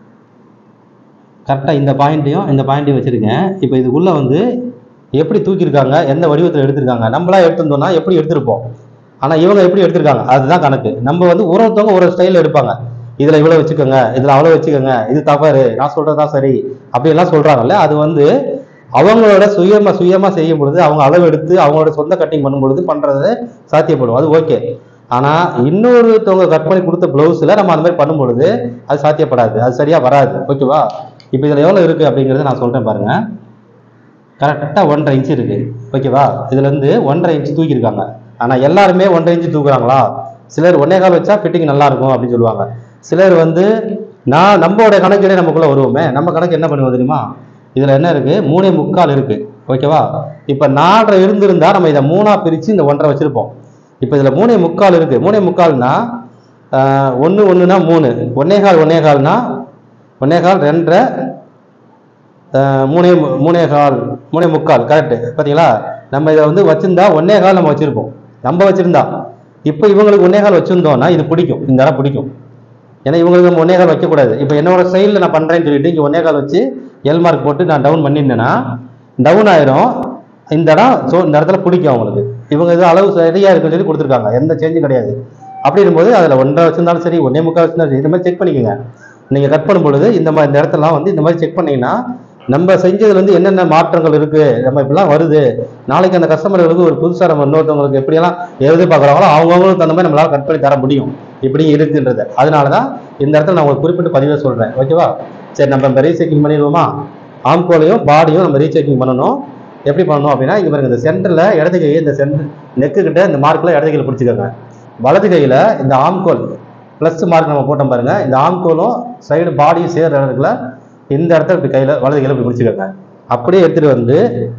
Speaker 1: கரெக்டாக இந்த பாயிண்ட்டையும் இந்த பாயிண்ட்டையும் வச்சுருக்கேன் இப்போ இதுக்குள்ளே வந்து எப்படி தூக்கியிருக்காங்க எந்த வடிவத்தில் எடுத்திருக்காங்க நம்மளா எடுத்திருந்தோம்னா எப்படி எடுத்திருப்போம் ஆனால் இவங்க எப்படி எடுத்திருக்காங்க அதுதான் கணக்கு நம்ம வந்து ஒரு ஒருத்தவங்க ஒரு ஸ்டைலில் எடுப்பாங்க இதில் இவ்வளோ வச்சுக்கோங்க இதில் அவ்வளோ வச்சுக்கோங்க இது தவறு நான் சொல்கிறது தான் சரி அப்படியெல்லாம் சொல்கிறாங்கல்ல அது வந்து அவங்களோட சுயமா சுயமாக செய்யும் பொழுது அவங்க அளவு எடுத்து அவங்களோட சொந்த கட்டிங் பண்ணும் பொழுது பண்ணுறது சாத்தியப்படும் அது ஓகே ஆனால் இன்னொருத்தவங்க கட் பண்ணி கொடுத்த ப்ளவுஸில் நம்ம அந்த மாதிரி பண்ணும் பொழுது அது சாத்தியப்படாது அது சரியாக வராது ஓகேவா இப்போ இதில் எவ்வளோ இருக்குது அப்படிங்கிறத நான் சொல்கிறேன் பாருங்கள் கரெக்டாக ஒன்றரை இன்ச்சு இருக்குது ஓகேவா இதுலேருந்து ஒன்றரை இன்ச்சு தூக்கியிருக்காங்க ஆனால் எல்லாருமே ஒன்றரை இன்ச்சு தூக்குறாங்களா சிலர் ஒன்னே கால் வச்சா ஃபிட்டிங் நல்லா இருக்கும் அப்படின்னு சொல்லுவாங்க சிலர் வந்து நான் நம்மளோட கணக்கிலே நமக்குள்ளே வருவோமே நம்ம கணக்கு என்ன பண்ணுவோம் தெரியுமா இதில் என்ன இருக்குது மூணே முக்கால் இருக்குது ஓகேவா இப்போ நாலரை இருந்திருந்தா நம்ம இதை மூணாக பிரித்து இந்த ஒன்றரை வச்சுருப்போம் இப்போ இதில் மூணே முக்கால் இருக்குது மூணே முக்கால்னா ஒன்று ஒன்றுனா மூணு ஒன்னே கால் ஒன்னே கால்னா ஒன்னே கால் ரெண்டரை ஆஹ் மூணே மு- மூணே கால் மூணே முக்கால் கரெக்டு பார்த்தீங்களா நம்ம இதை வந்து வச்சிருந்தா ஒன்னே கால் நம்ம வச்சிருப்போம் நம்ம வச்சிருந்தா இப்போ இவங்களுக்கு ஒன்னே கால் வச்சிருந்தோம்னா இது பிடிக்கும் இந்த இடம் பிடிக்கும் ஏன்னா இவங்களுக்கு நம்ம ஒன்னே கால் வைக்கக்கூடாது இப்போ என்னோட ஸ்டைலில் நான் பண்ணுறேன்னு சொல்லிட்டு இங்கே ஒன்னே கால் வச்சு எல் மார்க் போட்டு நான் டவுன் பண்ணியிருந்தேன்னா டவுன் ஆயிரும் இந்த இடம் ஸோ இந்த இடத்துல பிடிக்கும் அவங்களுக்கு இவங்க இது அளவு சரியாக இருக்குன்னு சொல்லி கொடுத்துருக்காங்க எந்த சேஞ்சும் கிடையாது அப்படி இருக்கும்போது அதில் ஒன்றரை வச்சிருந்தாலும் சரி ஒன்னே முக்கால் வச்சிருந்தாலும் சரி இந்த மாதிரி செக் பண்ணிக்கோங்க நீங்கள் கட் பண்ணும் பொழுது இந்த மாதிரி இந்த இடத்தெல்லாம் வந்து இந்த மாதிரி செக் பண்ணீங்கன்னா நம்ம செஞ்சதுல இருந்து என்னென்ன மாற்றங்கள் இருக்கு நம்ம இப்படிலாம் வருது நாளைக்கு அந்த கஸ்டமர்களுக்கு ஒரு புதுசாக நம்ம இன்னொருத்தவங்களுக்கு எப்படியெல்லாம் எதிர்பார்க்குறாங்களோ அவங்கவுங்களுக்கு தகுந்த மாதிரி நம்மளால கட் பண்ணி தர முடியும் இப்படி இருக்குன்றது அதனால தான் இந்த இடத்துல நான் உங்களுக்கு குறிப்பிட்டு பதிவே சொல்றேன் ஓகேவா சரி நம்ம இப்போ ரீசெக்கிங் பண்ணிடுவோமா ஆம்கோலையும் பாடியும் நம்ம ரீசெக்கிங் பண்ணணும் எப்படி பண்ணணும் அப்படின்னா இங்க பாருங்க இந்த சென்டர்ல இடது கை இந்த சென்டர் நெக்கு கிட்ட இந்த மார்க்ல இடது கையில் பிடிச்சிக்கோங்க வலது கையில இந்த ஆம்கோல் ப்ளஸ் மார்க் நம்ம போட்டோம் பாருங்க இந்த ஆம்கோலும் சைடு பாடியும் சேர்ற இடத்துல இந்த இடத்துல இப்படி கையில வலது கையில இப்படி பிடிச்சிக்கோங்க அப்படியே எடுத்துட்டு வந்து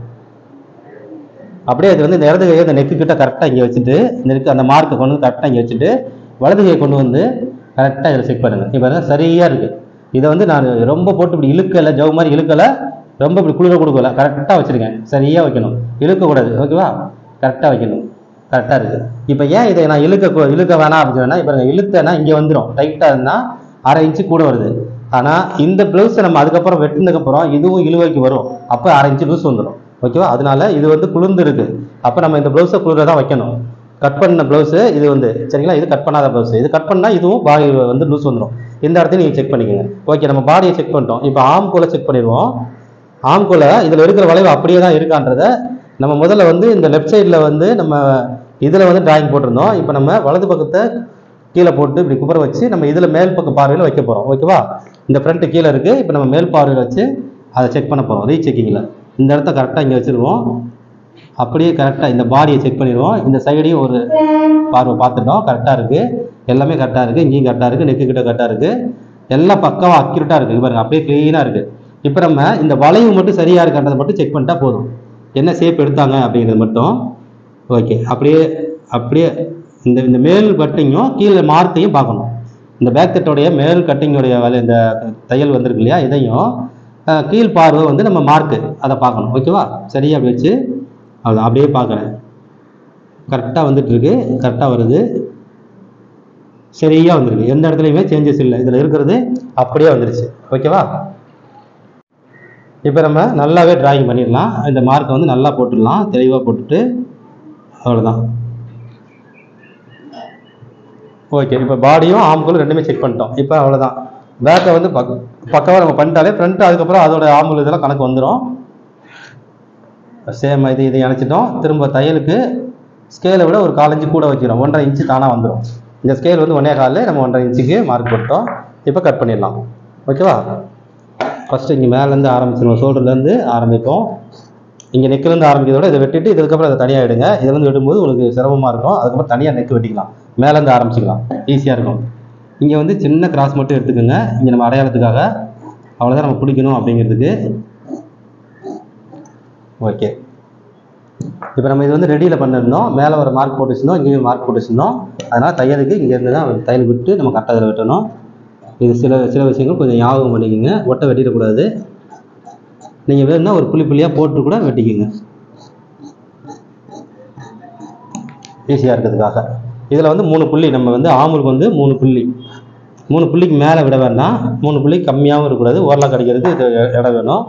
Speaker 1: அப்படியே அது வந்து இந்த இடது கையை இந்த நெக்கு கிட்ட கரெக்டாக இங்கே வச்சுட்டு இந்த இருக்கு அந்த மார்க்கை கொண்டு வந்து கரெக்டாக இங்கே வச்சுட்டு வலது கையை கொண்டு வந்து கரெக்டாக இதில் செக் பண்ணுங்க இப்போ பாருங்க சரியா இருக்கு இதை வந்து நான் ரொம்ப போட்டு இப்படி இழுக்கலை ஜவு மாதிரி இழுக்கலை ரொம்ப இப்படி குளிர கொடுக்கல கரெக்டாக வச்சிருக்கேன் சரியா வைக்கணும் இழுக்கக்கூடாது ஓகேவா கரெக்டாக வைக்கணும் கரெக்டாக இருக்கு இப்போ ஏன் இதை நான் இழுக்க கூ- இழுக்க வேணாம் அப்படின்னு சொன்னா இப்போ இழுத்தேன்னா இங்கே வந்துடும் டைட்டாக இருந்தால் அரை இன்ச்சு கூட வருது ஆனால் இந்த ப்ளவுஸை நம்ம அதுக்கப்புறம் வெட்டினதுக்கப்புறம் இதுவும் இழுவைக்கு வரும் அப்போ அரை இன்ச்சு லூஸ் வந்துடும் ஓகேவா அதனால இது வந்து குளிர்ந்து இருக்கு அப்போ நம்ம இந்த ப்ளவுஸை குளிர தான் வைக்கணும் கட் பண்ண ப்ளவுஸு இது வந்து சரிங்களா இது கட் பண்ணாத ப்ளவுஸ் இது கட் பண்ணால் இதுவும் பாடி வந்து லூஸ் வந்துடும் இந்த இடத்தையும் நீங்கள் செக் பண்ணிக்கோங்க ஓகே நம்ம பாடியை செக் பண்ணிட்டோம் இப்போ ஆம் கோலை செக் பண்ணிடுவோம் ஆம் கோலை இதில் இருக்கிற வளைவு அப்படியே தான் இருக்கான்றத நம்ம முதல்ல வந்து இந்த லெஃப்ட் சைடில் வந்து நம்ம இதில் வந்து டிராயிங் போட்டிருந்தோம் இப்போ நம்ம வலது பக்கத்தை கீழே போட்டு இப்படி குப்புற வச்சு நம்ம இதில் மேல் பக்க பார்வையில் வைக்க போகிறோம் ஓகேவா இந்த ஃப்ரண்ட் கீழே இருக்குது இப்போ நம்ம மேல் பார்வையில் வச்சு அதை செக் பண்ண போகிறோம் ரீசெக்கிங்கில் இந்த இடத்த கரெக்டாக இங்கே வச்சுருவோம் அப்படியே கரெக்டாக இந்த பாடியை செக் பண்ணிடுவோம் இந்த சைடையும் ஒரு பார்வை பார்த்துட்டோம் கரெக்டாக இருக்குது எல்லாமே கரெக்டாக இருக்குது இங்கேயும் கரெக்டாக இருக்குது நெக்கு கிட்ட கரெக்டாக இருக்குது எல்லாம் பக்காவாக அக்யூரேட்டாக இருக்குது பாருங்க அப்படியே க்ளீனாக இருக்குது இப்போ நம்ம இந்த வளைவு மட்டும் சரியாக இருக்கான்றதை மட்டும் செக் பண்ணிட்டா போதும் என்ன ஷேப் எடுத்தாங்க அப்படிங்கிறது மட்டும் ஓகே அப்படியே அப்படியே இந்த இந்த மேல் கட்டிங்கும் கீழே மார்க்கையும் பார்க்கணும் இந்த பேக் தட்டோடைய மேல் கட்டிங்கோடைய வேலை இந்த தையல் வந்திருக்கு இல்லையா இதையும் அஹ், கீழ் பார்வை வந்து நம்ம மார்க்கு அதை பார்க்கணும் ஓகேவா சரியா அப்படி வச்சு அவ்வளோ அப்படியே பார்க்குறேன் கரெக்டாக வந்துட்டு இருக்கு கரெக்டாக வருது சரியா வந்திருக்கு எந்த இடத்துலையுமே சேஞ்சஸ் இல்லை இதில் இருக்கிறது அப்படியே வந்துருச்சு ஓகேவா இப்போ நம்ம நல்லாவே டிராயிங் பண்ணிடலாம் இந்த மார்க்கை வந்து நல்லா போட்டுடலாம் தெளிவாக போட்டுட்டு அவ்வளோதான் ஓகே இப்போ பாடியும் ஆம்புலும் ரெண்டுமே செக் பண்ணிட்டோம் இப்போ அவ்வளோதான் பேக்கை வந்து பக் பக்கவாக நம்ம பண்ணிட்டாலே ஃப்ரண்ட் அதுக்கப்புறம் அதோட ஆம்புல் இதெல்லாம் கணக்கு வந்துடும் சேம் இது இதை இணைச்சிட்டோம் திரும்ப தையலுக்கு ஸ்கேலை விட ஒரு காலஞ்சு கூட வைக்கிறோம் ஒன்றரை இன்ச்சு தானாக வந்துடும் இந்த ஸ்கேல் வந்து ஒன்றே காலில் நம்ம ஒன்றரை இன்ச்சுக்கு மார்க் போட்டோம் இப்போ கட் பண்ணிடலாம் ஓகேவா ஃபஸ்ட்டு இங்கே மேலேருந்து ஆரம்பிச்சிருவோம் ஷோல்டர்லேருந்து ஆரம்பிப்போம் இங்கே நெக்கிலேருந்து ஆரம்பிக்கிறத விட இதை வெட்டிட்டு இதுக்கப்புறம் அதை தனியாக எடுங்க இதுலேருந்து வெட்டும்போது உங்களுக்கு சிரமமாக இருக்கும் அதுக்கப்புறம் தனியாக நெக் வெட்டிக்கலாம் மேலேருந்து ஆரம்பிச்சிக்கலாம் ஈஸியாக இருக்கும் இங்கே வந்து சின்ன கிராஸ் மட்டும் எடுத்துக்கோங்க இங்கே நம்ம அடையாளத்துக்காக அவ்வளோதான் நம்ம பிடிக்கணும் அப்படிங்கிறதுக்கு ஓகே இப்போ நம்ம இது வந்து ரெடியில் பண்ணிருந்தோம் மேலே ஒரு மார்க் போட்டு வச்சிருந்தோம் இங்கேயும் மார்க் போட்டு வச்சிருந்தோம் அதனால் தையலுக்கு இங்கேருந்து தான் தையல் விட்டு நம்ம கரெக்டாக இதில் வெட்டணும் இது சில சில விஷயங்கள் கொஞ்சம் ஞாபகம் பண்ணிக்கோங்க ஒட்டை வெட்டிடக்கூடாது நீங்கள் வேணும்னா ஒரு புள்ளி புள்ளியாக போட்டு கூட வெட்டிக்கோங்க ஈஸியாக இருக்கிறதுக்காக இதில் வந்து மூணு புள்ளி நம்ம வந்து ஆமுருக்கு வந்து மூணு புள்ளி மூணு புள்ளிக்கு மேலே விட வேண்டாம் மூணு புள்ளி கம்மியாகவும் இருக்கக்கூடாது ஓரலாக கிடைக்கிறதுக்கு இது இ- இடம் வேணும்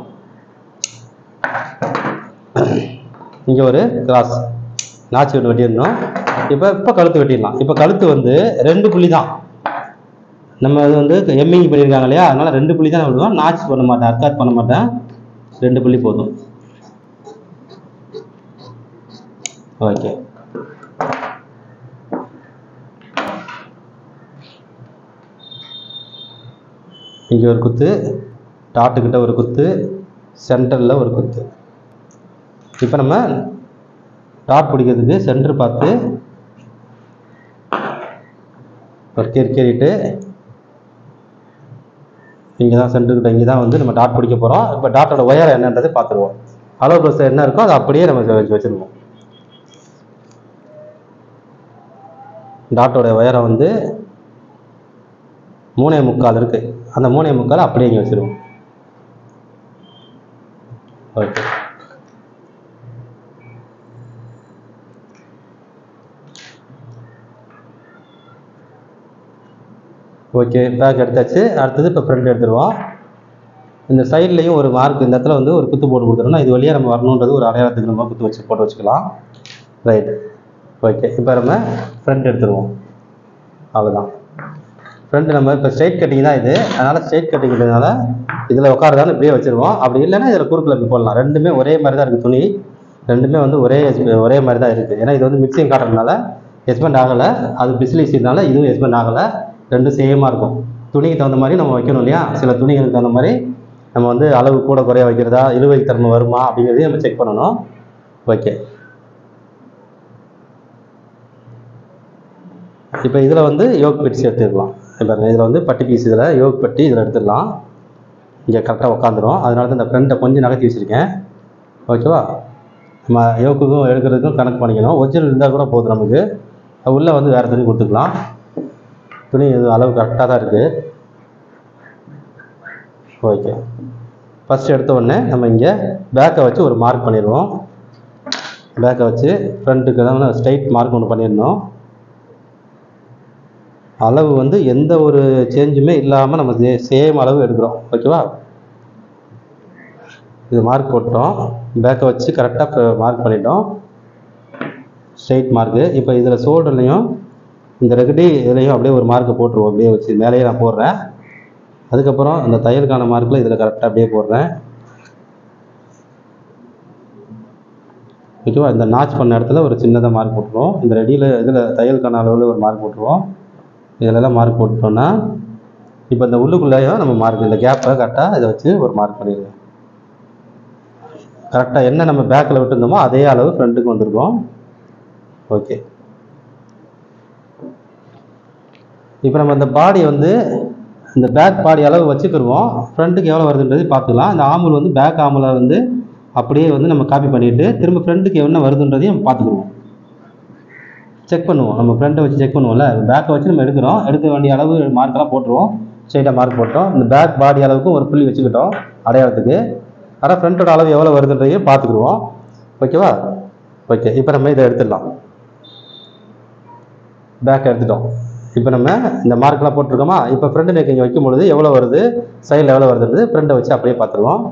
Speaker 1: இங்கே ஒரு கிராஸ் நாச்சு வெட்டு வெட்டியிருந்தோம் இப்போ இப்போ கழுத்து வெட்டிடலாம் இப்போ கழுத்து வந்து ரெண்டு புள்ளி தான் நம்ம அது வந்து எம்மிங் பண்ணியிருக்காங்க இல்லையா அதனால் ரெண்டு புள்ளி தான் விடுவோம் நாச் பண்ண மாட்டேன் அர்க்காத் பண்ண மாட்டேன் ரெண்டு புள்ளி போதும் ஓகே இங்கே ஒரு குத்து டாட்டுக்கிட்ட ஒரு குத்து சென்டரில் ஒரு குத்து இப்போ நம்ம டாட் பிடிக்கிறதுக்கு சென்டர் பார்த்து ஒரு கேரி கேறிட்டு இங்கே தான் சென்டர்கிட்ட இங்கே தான் வந்து நம்ம டாட் பிடிக்க போகிறோம் இப்போ டாட்டோட ஒயர் என்னன்றது பார்த்துருவோம் அளவு ப்ளஸ் என்ன இருக்கோ அதை அப்படியே நம்ம வச்சு வச்சுருவோம் டாட்டோட ஒயரை வந்து மூணே முக்கால் இருக்குது அந்த மூணே முக்கால் அப்படியே இங்கே வச்சுருவோம் ஓகே ஓகே பேக் எடுத்தாச்சு அடுத்தது இப்போ ஃப்ரண்ட் எடுத்துருவோம் இந்த சைட்லேயும் ஒரு மார்க் இந்த இடத்துல வந்து ஒரு குத்து போட்டு கொடுத்துருவோம்னா இது வழியாக நம்ம வரணுன்றது ஒரு அடையாளத்துக்கு நம்ம குத்து வச்சு போட்டு வச்சுக்கலாம் ரைட் ஓகே இப்போ நம்ம ஃப்ரண்ட் எடுத்துருவோம் அவ்வளோதான் ஃப்ரண்ட் நம்ம இப்போ ஸ்ட்ரைட் கட்டிங் தான் இது அதனால் ஸ்ட்ரைட் கட்டிங்கிறதுனால இதில் உட்காருதான்னு இப்படியே வச்சுருவோம் அப்படி இல்லைன்னா இதில் குறுக்கில் இப்படி போடலாம் ரெண்டுமே ஒரே மாதிரி தான் இருக்குது துணி ரெண்டுமே வந்து ஒரே ஒரே மாதிரி தான் இருக்குது ஏன்னா இது வந்து மிக்சிங் காட்டுறதுனால எஸ்பெண்ட் ஆகலை அது பிசிலிசினால இதுவும் எஸ்பெண்ட் ஆகலை ரெண்டும் சேமாக இருக்கும் துணிக்கு தகுந்த மாதிரி நம்ம வைக்கணும் இல்லையா சில துணிகளுக்கு தகுந்த மாதிரி நம்ம வந்து அளவு கூட குறைய வைக்கிறதா இழுவை தன்மை வருமா அப்படிங்கிறதையும் நம்ம செக் பண்ணணும் ஓகே இப்போ இதில் வந்து யோக் பெட்டிஸ் எடுத்துக்கலாம் இப்போ இதில் வந்து பட்டி பீஸ் இதில் யோக் பட்டி இதில் எடுத்துடலாம் இங்கே கரெக்டாக உட்காந்துரும் அதனால தான் இந்த ஃப்ரண்ட்டை கொஞ்சம் நகர்த்தி வச்சுருக்கேன் ஓகேவா நம்ம யோக்குக்கும் எடுக்கிறதுக்கும் கணக்கு பண்ணிக்கணும் ஒரிஜினல் இருந்தால் கூட போதும் நமக்கு உள்ளே வந்து வேறு துணி கொடுத்துக்கலாம் துணி இது அளவு கரெக்டாக தான் இருக்குது ஓகே ஃபஸ்ட் எடுத்த உடனே நம்ம இங்கே பேக்கை வச்சு ஒரு மார்க் பண்ணிடுவோம் பேக்கை வச்சு ஃப்ரண்ட்டுக்கு தான் ஸ்ட்ரைட் மார்க் ஒன்று பண்ணிடணும் அளவு வந்து எந்த ஒரு சேஞ்சுமே இல்லாமல் நம்ம சேம் அளவு எடுக்கிறோம் ஓகேவா இது மார்க் போட்டோம் பேக்கை வச்சு கரெக்டாக மார்க் பண்ணிட்டோம் ஸ்ட்ரைட் மார்க்கு இப்போ இதில் ஷோல்டர்லையும் இந்த ரெகுடி இதுலையும் அப்படியே ஒரு மார்க்கை போட்டுருவோம் அப்படியே வச்சு மேலேயே நான் போடுறேன் அதுக்கப்புறம் இந்த தையலுக்கான மார்க்கில் இதில் கரெக்டாக அப்படியே போடுறேன் ஓகேவா இந்த நாச் பண்ண இடத்துல ஒரு சின்னதாக மார்க் போட்டுருவோம் இந்த ரெடியில் இதில் தையலுக்கான அளவில் ஒரு மார்க் போட்டுருவோம் இதிலெல்லாம் மார்க் போட்டுட்டோன்னா இப்போ இந்த உள்ளுக்குள்ளேயும் நம்ம மார்க் இந்த கேப்பை கரெக்டாக இதை வச்சு ஒரு மார்க் பண்ணிடுங்க கரெக்டாக என்ன நம்ம பேக்கில் விட்டுருந்தோமோ அதே அளவு ஃப்ரண்ட்டுக்கு வந்திருக்கும் ஓகே இப்போ நம்ம இந்த பாடி வந்து இந்த பேக் பாடி அளவு வச்சுக்கிருவோம் ஃப்ரண்ட்டுக்கு எவ்வளோ வருதுன்றது பார்த்துக்கலாம் இந்த ஆம்புல் வந்து பேக் ஆம்புலை வந்து அப்படியே வந்து நம்ம காப்பி பண்ணிவிட்டு திரும்ப ஃப்ரண்ட்டுக்கு என்ன வருதுன்றதையும் பார்த்துக்குருவோம் செக் பண்ணுவோம் நம்ம ஃப்ரண்ட்டை வச்சு செக் பண்ணுவோம்ல பேக்கை வச்சு நம்ம எடுக்கிறோம் எடுக்க வேண்டிய அளவு மார்க்கெல்லாம் போட்டுருவோம் ஸ்ட்ரைட்டாக மார்க் போட்டோம் இந்த பேக் பாடி அளவுக்கும் ஒரு புள்ளி வச்சுக்கிட்டோம் அடையாளத்துக்கு ஆனால் ஃப்ரண்ட்டோட அளவு எவ்வளோ வருதுன்றதையும் பார்த்துக்குருவோம் ஓகேவா ஓகே இப்போ நம்ம இதை எடுத்துடலாம் பேக் எடுத்துட்டோம் இப்போ நம்ம இந்த மார்க்கெலாம் போட்டிருக்கோமா இப்போ ஃப்ரண்ட் நெக் இங்கே வைக்கும் பொழுது எவ்வளோ வருது சைடில் எவ்வளோ வருதுன்றது ஃப்ரண்ட்டை வச்சு அப்படியே பார்த்துருவோம்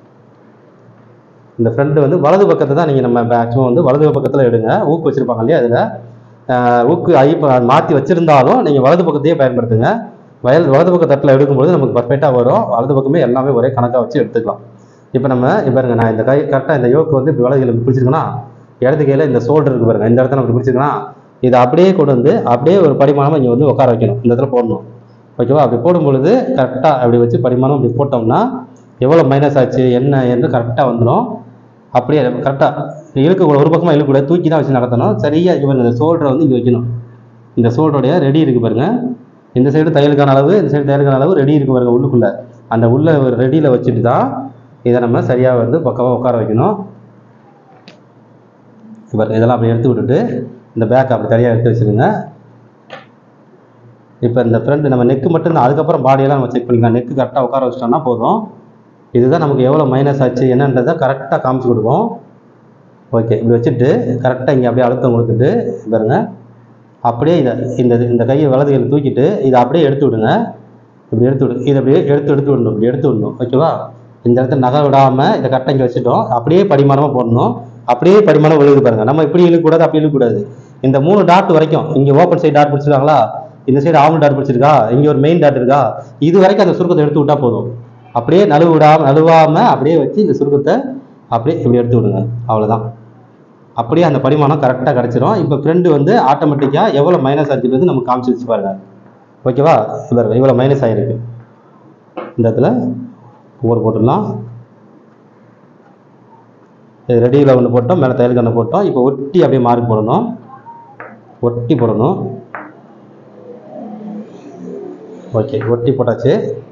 Speaker 1: இந்த ஃப்ரண்ட் வந்து வலது பக்கத்தை தான் நீங்கள் நம்ம மேக்ஸிமம் வந்து வலது பக்கத்தில் எடுங்க ஊக்கு வச்சுருப்பாங்க இல்லையா அதில் ஊக்கு ஐ மாற்றி வச்சுருந்தாலும் நீங்கள் வலது பக்கத்தையே பயன்படுத்துங்க வயல் வலது பக்க தட்டில் எடுக்கும்போது நமக்கு பர்ஃபெக்டாக வரும் வலது பக்கமே எல்லாமே ஒரே கணக்காக வச்சு எடுத்துக்கலாம் இப்போ நம்ம இப்போ பாருங்க நான் இந்த கை கரெக்டாக இந்த யோக்கு வந்து இப்படி வலது கையில் பிடிச்சிருக்கேன்னா இடது கையில் இந்த ஷோல்டர் இருக்கு பாருங்க இந்த இடத்துல நம்ம பிடிச்சிருக்கேன்னா இதை அப்படியே கொண்டு வந்து அப்படியே ஒரு படிமானமாக இங்கே வந்து உட்கார வைக்கணும் இந்த இடத்துல போடணும் ஓகேவா அப்படி போடும் பொழுது கரெக்டாக அப்படி வச்சு படிமானம் அப்படி போட்டோம்னா எவ்வளோ மைனஸ் ஆச்சு என்ன என்று கரெக்டாக வந்துடும் அப்படியே கரெக்டாக இழுக்கக்கூடாது ஒரு பக்கமாக இழுக்கக்கூடாது தூக்கி தான் வச்சு நடத்தணும் சரியாக இவங்க இந்த ஷோல்டரை வந்து இங்கே வைக்கணும் இந்த ஷோல்டருடைய ரெடி இருக்கு பாருங்க இந்த சைடு தையலுக்கான அளவு இந்த சைடு தையலுக்கான அளவு ரெடி இருக்கு பாருங்க உள்ளுக்குள்ள அந்த உள்ள ரெடியில் வச்சுட்டு தான் இதை நம்ம சரியாக வந்து பக்கமாக உட்கார வைக்கணும் இப்போ இதெல்லாம் அப்படி எடுத்து விட்டுட்டு இந்த பேக் அப்படி தனியாக எடுத்து வச்சுருங்க இப்போ இந்த ஃப்ரண்ட் நம்ம நெக்கு மட்டும் அதுக்கப்புறம் பாடியெல்லாம் நம்ம செக் பண்ணிக்கலாம் நெக்கு கரெக்டாக உட்கார வச்சிட்டோம்னா போதும் இதுதான் நமக்கு எவ்வளோ மைனஸ் ஆச்சு என்னன்றதை கரெக்டாக காமிச்சு கொடுக்கும் ஓகே இப்படி வச்சுட்டு கரெக்டாக இங்கே அப்படியே அழுத்தம் கொடுத்துட்டு பாருங்க அப்படியே இதை இந்த இந்த கையை வலது கையில் தூக்கிட்டு இதை அப்படியே எடுத்து விடுங்க இப்படி எடுத்து விடு இதை அப்படியே எடுத்து எடுத்து விடணும் இப்படி எடுத்து விடணும் ஓகேவா இந்த இடத்துல நகை விடாமல் இதை கரெக்டாக இங்கே வச்சுட்டோம் அப்படியே படிமானமாக போடணும் அப்படியே படிமானம் விழுகுது பாருங்க நம்ம இப்படி இழுக்கக்கூடாது அப்படி இழுக்கக்கூடாது இந்த மூணு டாட் வரைக்கும் இங்கே ஓப்பன் சைடு டாட் பிடிச்சிருக்காங்களா இந்த சைடு ஆமல் டாட் பிடிச்சிருக்கா இங்கே ஒரு மெயின் டாட் இருக்கா இது வரைக்கும் அந்த சுருக்கத்தை எடுத்து விட்டா போதும் அப்படியே நழுவு விடாம நழுவாம அப்படியே வச்சு இந்த சுருக்கத்தை அப்படியே இப்படி எடுத்து விடுங்க அவ்வளவுதான் அப்படியே அந்த பரிமாணம் கரெக்டாக கிடச்சிரும் இப்போ ஃப்ரெண்டு வந்து ஆட்டோமேட்டிக்காக எவ்வளோ மைனஸ் ஆச்சுன்றது நமக்கு காமிச்சு வச்சு பாருங்க ஓகேவா பாருங்க இவ்வளோ மைனஸ் ஆகிருக்கு இந்த இடத்துல ஒவ்வொரு போட்டுடலாம் இது ரெடியில் ஒன்று போட்டோம் மேலே தையல் கண்ணை போட்டோம் இப்போ ஒட்டி அப்படியே மார்க் போடணும் ஒட்டி போடணும் ஓகே ஒட்டி போட்டாச்சு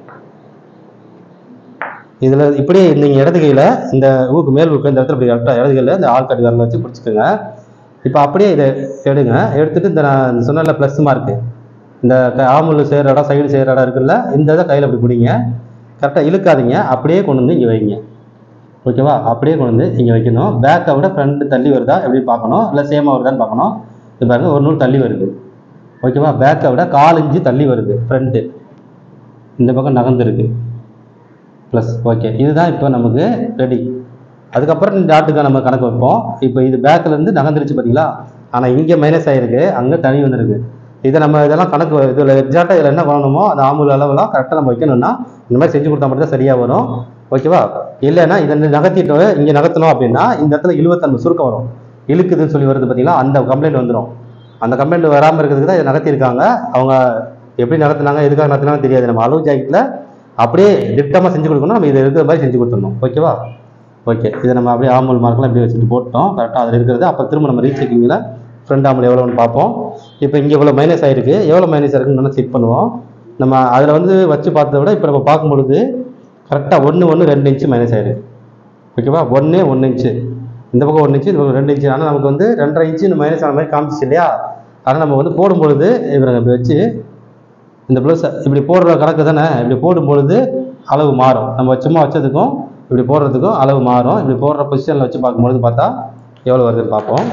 Speaker 1: இதில் இப்படியே நீங்கள் இடது கையில் இந்த ஊக்கு மேல் ஊக்கு இந்த இடத்துல இப்படி கரெக்டாக இடது கையில் இந்த ஆள் கட்டி வரல வச்சு பிடிச்சிக்கோங்க இப்போ அப்படியே இதை எடுங்க எடுத்துட்டு இந்த நான் சொன்னல ப்ளஸ் மார்க்கு இந்த க- ஆமுல் செய்கிற இடம் சைடு செய்கிற இடம் இருக்குல்ல இந்த இதை கையில் அப்படி பிடிங்க கரெக்டாக இழுக்காதீங்க அப்படியே கொண்டு வந்து இங்கே வைங்க ஓகேவா அப்படியே கொண்டு வந்து இங்கே வைக்கணும் பேக்கை விட ஃப்ரண்ட் தள்ளி வருதா எப்படி பார்க்கணும் இல்லை சேமாக வருதான்னு பார்க்கணும் இது பாருங்க ஒரு நூல் தள்ளி வருது ஓகேவா பேக்கை விட கால் இன்ச்சு தள்ளி வருது ஃப்ரண்ட்டு இந்த பக்கம் நகர்ந்துருக்கு ப்ளஸ் ஓகே இதுதான் இப்போ நமக்கு ரெடி அதுக்கப்புறம் இந்த டாட்டுக்கு நம்ம கணக்கு வைப்போம் இப்போ இது பேக்லேருந்து நகர்ந்துருச்சு பார்த்தீங்களா ஆனால் இங்கே மைனஸ் ஆகிருக்கு அங்கே தனி வந்திருக்கு இதை நம்ம இதெல்லாம் கணக்கு இதில் எக்ஸாக்டாக இதில் என்ன பண்ணணுமோ அந்த ஆம்புல் அளவெல்லாம் கரெக்டாக நம்ம வைக்கணும்னா இந்த மாதிரி செஞ்சு கொடுத்தா மட்டும் தான் சரியாக வரும் ஓகேவா இல்லைன்னா இதை நகர்த்திட்டு இங்கே நகர்த்தணும் அப்படின்னா இந்த இடத்துல இழுவத்தன்மை சுருக்கம் வரும் இழுக்குதுன்னு சொல்லி வருது பார்த்தீங்களா அந்த கம்ப்ளைண்ட் வந்துடும் அந்த கம்ப்ளைண்ட் வராமல் இருக்கிறதுக்கு தான் இதை நகர்த்தியிருக்காங்க அவங்க எப்படி நடத்துனாங்க எதுக்காக நடத்துனாங்க தெரியாது நம்ம அளவு ஜாக்கெட்டில் அப்படியே திட்டமாக செஞ்சு கொடுக்கணும் நம்ம இதை இருக்கிற மாதிரி செஞ்சு கொடுத்துடணும் ஓகேவா ஓகே இதை நம்ம அப்படியே ஆம்பல் மார்க்லாம் இப்படி வச்சுட்டு போட்டோம் கரெக்டாக அதில் இருக்கிறது அப்போ திரும்ப நம்ம ரீசெக்கிங்கில் ஃப்ரண்ட் ஆம்பல் எவ்வளோன்னு பார்ப்போம் இப்போ இங்கே இவ்வளோ மைனஸ் ஆயிருக்கு எவ்வளோ மைனஸ் இருக்குன்னு செக் பண்ணுவோம் நம்ம அதில் வந்து வச்சு பார்த்ததை விட இப்போ நம்ம பார்க்கும் பொழுது கரெக்டாக ஒன்று ஒன்று ரெண்டு இன்ச்சு மைனஸ் ஆயிருக்கு ஓகேவா ஒன்று ஒன்று இன்ச்சு இந்த பக்கம் ஒன்று இன்ச்சு இந்த பக்கம் ரெண்டு இன்ச்சு ஆனால் நமக்கு வந்து ரெண்டரை இன்ச்சு மைனஸ் ஆன மாதிரி காமிச்சிச்சு இல்லையா ஆனால் நம்ம வந்து போடும்பொழுது இவங்க இப்படி வச்சு இந்த ப்ளவுஸை இப்படி போடுற கணக்கு தானே இப்படி போடும் பொழுது அளவு மாறும் நம்ம சும்மா வச்சதுக்கும் இப்படி போடுறதுக்கும் அளவு மாறும் இப்படி போடுற பொசிஷனில் வச்சு பார்க்கும்பொழுது பார்த்தா எவ்வளோ வருதுன்னு பார்ப்போம்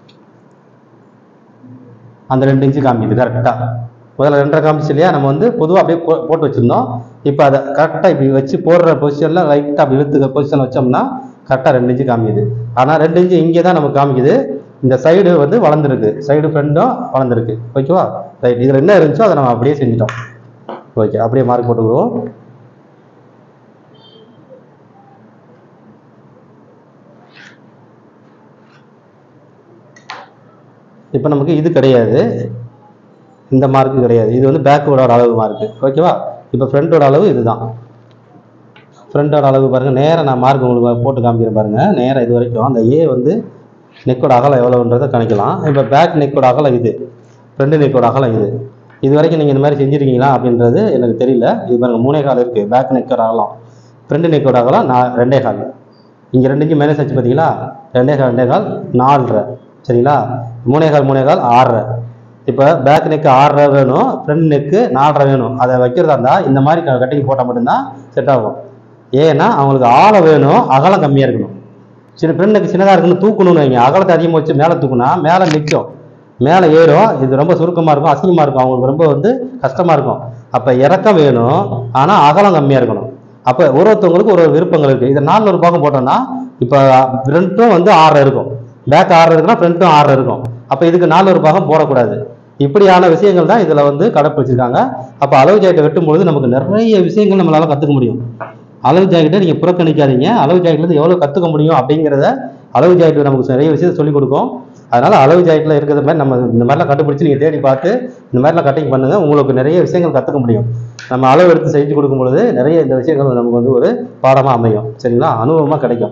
Speaker 1: அந்த ரெண்டு இன்ச்சு காமிக்குது கரெக்டாக முதல்ல ரெண்டரை காமிச்சு இல்லையா நம்ம வந்து பொதுவாக அப்படியே போ- போட்டு வச்சுருந்தோம் இப்போ அதை கரெக்டாக இப்படி வச்சு போடுற பொசிஷனில் லைட்டாக அப்படி இழுத்துக்க பொசிஷன் வச்சோம்னா கரெக்டாக ரெண்டு இன்ச்சு காமிக்குது ஆனால் ரெண்டு இன்ச்சு இங்கே தான் நமக்கு காமிக்குது இந்த சைடு வந்து வளர்ந்துருக்கு சைடு ஃப்ரண்டும் வளர்ந்துருக்கு ஓகேவா ரைட் இதில் என்ன இருந்துச்சோ அதை நம்ம அப்படியே செஞ்சுட்டோம் ஓகே அப்படியே மார்க் போட்டுக்குவோம் இப்போ நமக்கு இது கிடையாது இந்த மார்க்கு கிடையாது இது வந்து பேக்கோட அளவு மார்க்கு ஓகேவா இப்போ ஃப்ரண்டோட அளவு இதுதான் ஃப்ரண்டோட அளவு பாருங்க நேரா நான் மார்க் உங்களுக்கு போட்டு காமிக்கிறேன் பாருங்க நேரா இது வரைக்கும் அந்த ஏ வந்து நெக்கோட அகலம் எவ்வளோன்றதை கணிக்கலாம் இப்போ பேக் நெக்கோட அகலம் இது ஃப்ரண்ட் நெக்கோட அகலம் இது இது வரைக்கும் நீங்கள் இந்த மாதிரி செஞ்சுருக்கீங்களா அப்படின்றது எனக்கு தெரியல இது பாருங்க மூணே கால் இருக்குது பேக் நெக்கோட அகலம் ஃப்ரண்ட் நெக்கோட அகலம் நான் ரெண்டே கால் இங்கே ரெண்டு இன்ச்சு மைனஸ் ஆச்சு பார்த்தீங்களா ரெண்டே கால் ரெண்டே கால் நாலரை சரிங்களா மூணே கால் மூணே கால் ஆறரை இப்போ பேக் நெக்கு ஆறரை வேணும் ஃப்ரண்ட் நெக்கு நாலரை வேணும் அதை வைக்கிறதா இருந்தால் இந்த மாதிரி கட்டிங் போட்டால் மட்டும்தான் செட் ஆகும் ஏன்னா அவங்களுக்கு ஆழம் வேணும் அகலம் கம்மியாக இருக்கணும் சின்ன ஃப்ரண்ட் நெக்கு சின்னதாக இருக்குன்னு தூக்கணும்னு வைங்க அகலத்தை அதிகமாக வச்சு மேலே தூக்குனா மேலே நிற்கும் மேலே ஏறும் இது ரொம்ப சுருக்கமாக இருக்கும் அசிங்கமாக இருக்கும் அவங்களுக்கு ரொம்ப வந்து கஷ்டமாக இருக்கும் அப்போ இறக்கம் வேணும் ஆனால் அகலம் கம்மியாக இருக்கணும் அப்போ ஒரு ஒருத்தவங்களுக்கு ஒரு ஒரு விருப்பங்கள் இருக்குது இதை நாலு ஒரு பாகம் போட்டோம்னா இப்போ ஃப்ரண்ட்டும் வந்து ஆறு இருக்கும் பேக் ஆறு இருக்குன்னா ஃப்ரண்ட்டும் ஆறு இருக்கும் அப்போ இதுக்கு நாலு ஒரு பாகம் போடக்கூடாது இப்படியான விஷயங்கள் தான் இதில் வந்து கடைப்பிடிச்சிருக்காங்க அப்போ அளவு ஜாக்கெட்டை வெட்டும்பொழுது நமக்கு நிறைய விஷயங்கள் நம்மளால கற்றுக்க முடியும் அளவு ஜாக்கெட்டை நீங்கள் புறக்கணிக்காதீங்க அளவு ஜாக்கெட்லேருந்து எவ்வளோ கற்றுக்க முடியும் அப்படிங்கிறத அளவு ஜாக்கெட்டில் நமக்கு நிறைய விஷயத்தை சொல்லிக் கொடுக்கும் அதனால அளவு ஜாக்கெட்டில் இருக்கிற மாதிரி நம்ம இந்த மாதிரிலாம் கண்டுபிடிச்சி நீங்கள் தேடி பார்த்து இந்த மாதிரிலாம் கட்டிங் பண்ணுங்க உங்களுக்கு நிறைய விஷயங்கள் கற்றுக்க முடியும் நம்ம அளவு எடுத்து செஞ்சு கொடுக்கும் பொழுது நிறைய இந்த விஷயங்கள் நமக்கு வந்து ஒரு பாடமாக அமையும் சரிங்களா அனுபவமாக கிடைக்கும்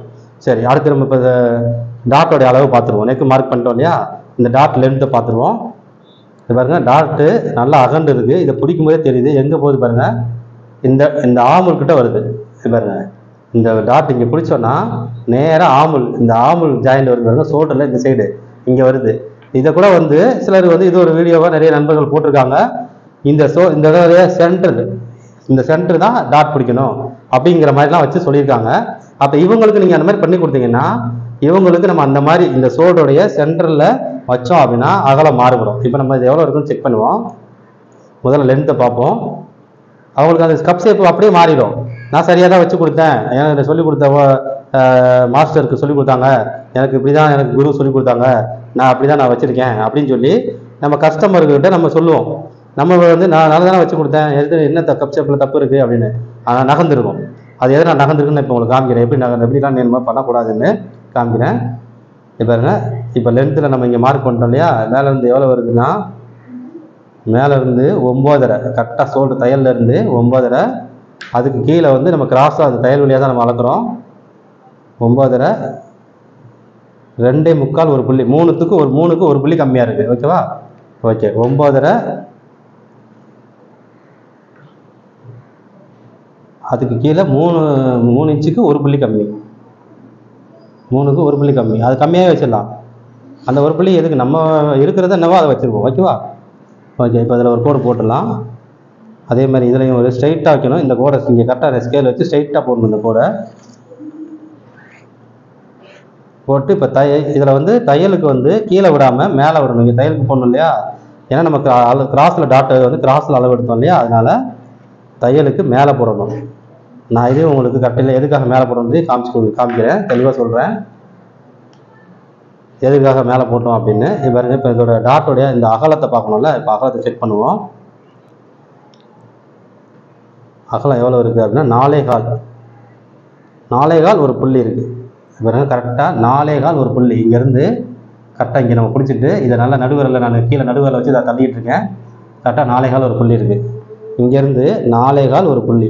Speaker 1: சரி அடுத்து நம்ம இப்போ டாட்டோடைய அளவு பார்த்துருவோம் நெக்கு மார்க் பண்ணிட்டோம் இல்லையா இந்த டாட் லென்த்தை பார்த்துருவோம் இது பாருங்க டாட்டு நல்லா அகண்டு இருக்கு இதை பிடிக்கும் போதே தெரியுது எங்கே போகுது பாருங்க இந்த இந்த ஆமுல் கிட்ட வருது இது பாருங்க இந்த டாட் இங்கே பிடிச்சோன்னா நேராக ஆமுல் இந்த ஆமுல் ஜாயிண்ட் வருது பாருங்க சோட்டில் இந்த சைடு இங்கே வருது இதை கூட வந்து சிலர் வந்து இது ஒரு வீடியோவாக நிறைய நண்பர்கள் போட்டிருக்காங்க இந்த சோ இந்த சென்டர் இந்த சென்டர் தான் டாட் பிடிக்கணும் அப்படிங்கிற மாதிரிலாம் வச்சு சொல்லியிருக்காங்க அப்போ இவங்களுக்கு நீங்கள் அந்த மாதிரி பண்ணி கொடுத்தீங்கன்னா இவங்களுக்கு நம்ம அந்த மாதிரி இந்த சோடோடைய சென்டரில் வச்சோம் அப்படின்னா அகலம் மாறுபடும் இப்போ நம்ம இது எவ்வளோ இருக்குன்னு செக் பண்ணுவோம் முதல்ல லென்த்தை பார்ப்போம் அவங்களுக்கு அந்த கப் ஷேப் அப்படியே மாறிடும் நான் சரியாக தான் வச்சு கொடுத்தேன் எனக்கு சொல்லிக் கொடுத்த அஹ், மாஸ்டருக்கு சொல்லி கொடுத்தாங்க எனக்கு இப்படி தான் எனக்கு குரு சொல்லி கொடுத்தாங்க நான் அப்படி தான் நான் வச்சுருக்கேன் அப்படின்னு சொல்லி நம்ம கஸ்டமர்கிட்ட நம்ம சொல்லுவோம் நம்ம வந்து நான் நல்லா தானே வச்சு கொடுத்தேன் எது என்ன கப் ஷேப்பில் தப்பு இருக்குது அப்படின்னு ஆனால் நகர்ந்துருக்கும் அது எதை நான் நகர்ந்துருக்குன்னு இப்போ உங்களுக்கு காமிக்கிறேன் எப்படி நகர் எப்படிலாம் நேர்மை பண்ணக்கூடாதுன்னு காமிக்கிறேன் இப்போ பாருங்க இப்போ லென்த்தில் நம்ம இங்கே மார்க் பண்ணிட்டோம் இல்லையா மேலே இருந்து எவ்வளோ வருதுன்னா மேலே இருந்து ஒம்போதரை கரெக்டாக சோல்டு தையல்ல இருந்து ஒம்போதரை அதுக்கு கீழே வந்து நம்ம கிராஸாக அது தையல் வழியாக தான் நம்ம அளக்குறோம் ஒம்போதரை ரெண்டே முக்கால் ஒரு புள்ளி மூணுத்துக்கு ஒரு மூணுக்கு ஒரு புள்ளி கம்மியாக இருக்குது ஓகேவா ஓகே ஒம்போதரை அதுக்கு கீழே மூணு மூணு இன்ச்சுக்கு ஒரு புள்ளி கம்மி மூணுக்கு ஒரு புள்ளி கம்மி அது கம்மியாகவே வச்சிடலாம் அந்த ஒரு புள்ளி எதுக்கு நம்ம இருக்கிறத என்னவோ அதை வச்சுருப்போம் ஓகேவா ஓகே இப்போ அதில் ஒரு கோடு போட்டுடலாம் அதே மாதிரி இதுலையும் ஒரு ஸ்ட்ரைட்டாக வைக்கணும் இந்த கோடை இங்கே கரெக்டாக ஸ்கேல் வச்சு ஸ்ட்ரைட்டாக போடணும் இந்த கோடை போட்டு இப்போ தைய இதில் வந்து தையலுக்கு வந்து கீழே விடாமல் மேலே விடணும் இங்கே தையலுக்கு போடணும் இல்லையா ஏன்னா நம்ம கிராஸில் டாட்டை வந்து கிராஸில் அளவு எடுத்தோம் இல்லையா அதனால தையலுக்கு மேலே போடணும் நான் இதே உங்களுக்கு கரெக்டில் எதுக்காக மேலே போடணும் காமிச்சு கொடு- காமிக்கிறேன் தெளிவாக சொல்கிறேன் எதுக்காக மேலே போட்டோம் அப்படின்னு இப்போ பாருங்க இப்போ இதோட டாட்டோடைய இந்த அகலத்தை பார்க்கணும்ல இப்போ அகலத்தை செக் பண்ணுவோம் அகலம் எவ்வளோ இருக்குது அப்படின்னா நாலே கால் நாலே கால் ஒரு புள்ளி இருக்குது பாருங்க கரெக்டாக நாலே கால் ஒரு புள்ளி இங்கேருந்து கரெக்டாக இங்கே நம்ம பிடிச்சிட்டு இதை நல்லா நடுவரில் நான் கீழே நடுவரில் வச்சு இதை தள்ளிட்டு இருக்கேன் கரெக்டாக நாலே கால் ஒரு புள்ளி இருக்குது இங்கேருந்து நாலே கால் ஒரு புள்ளி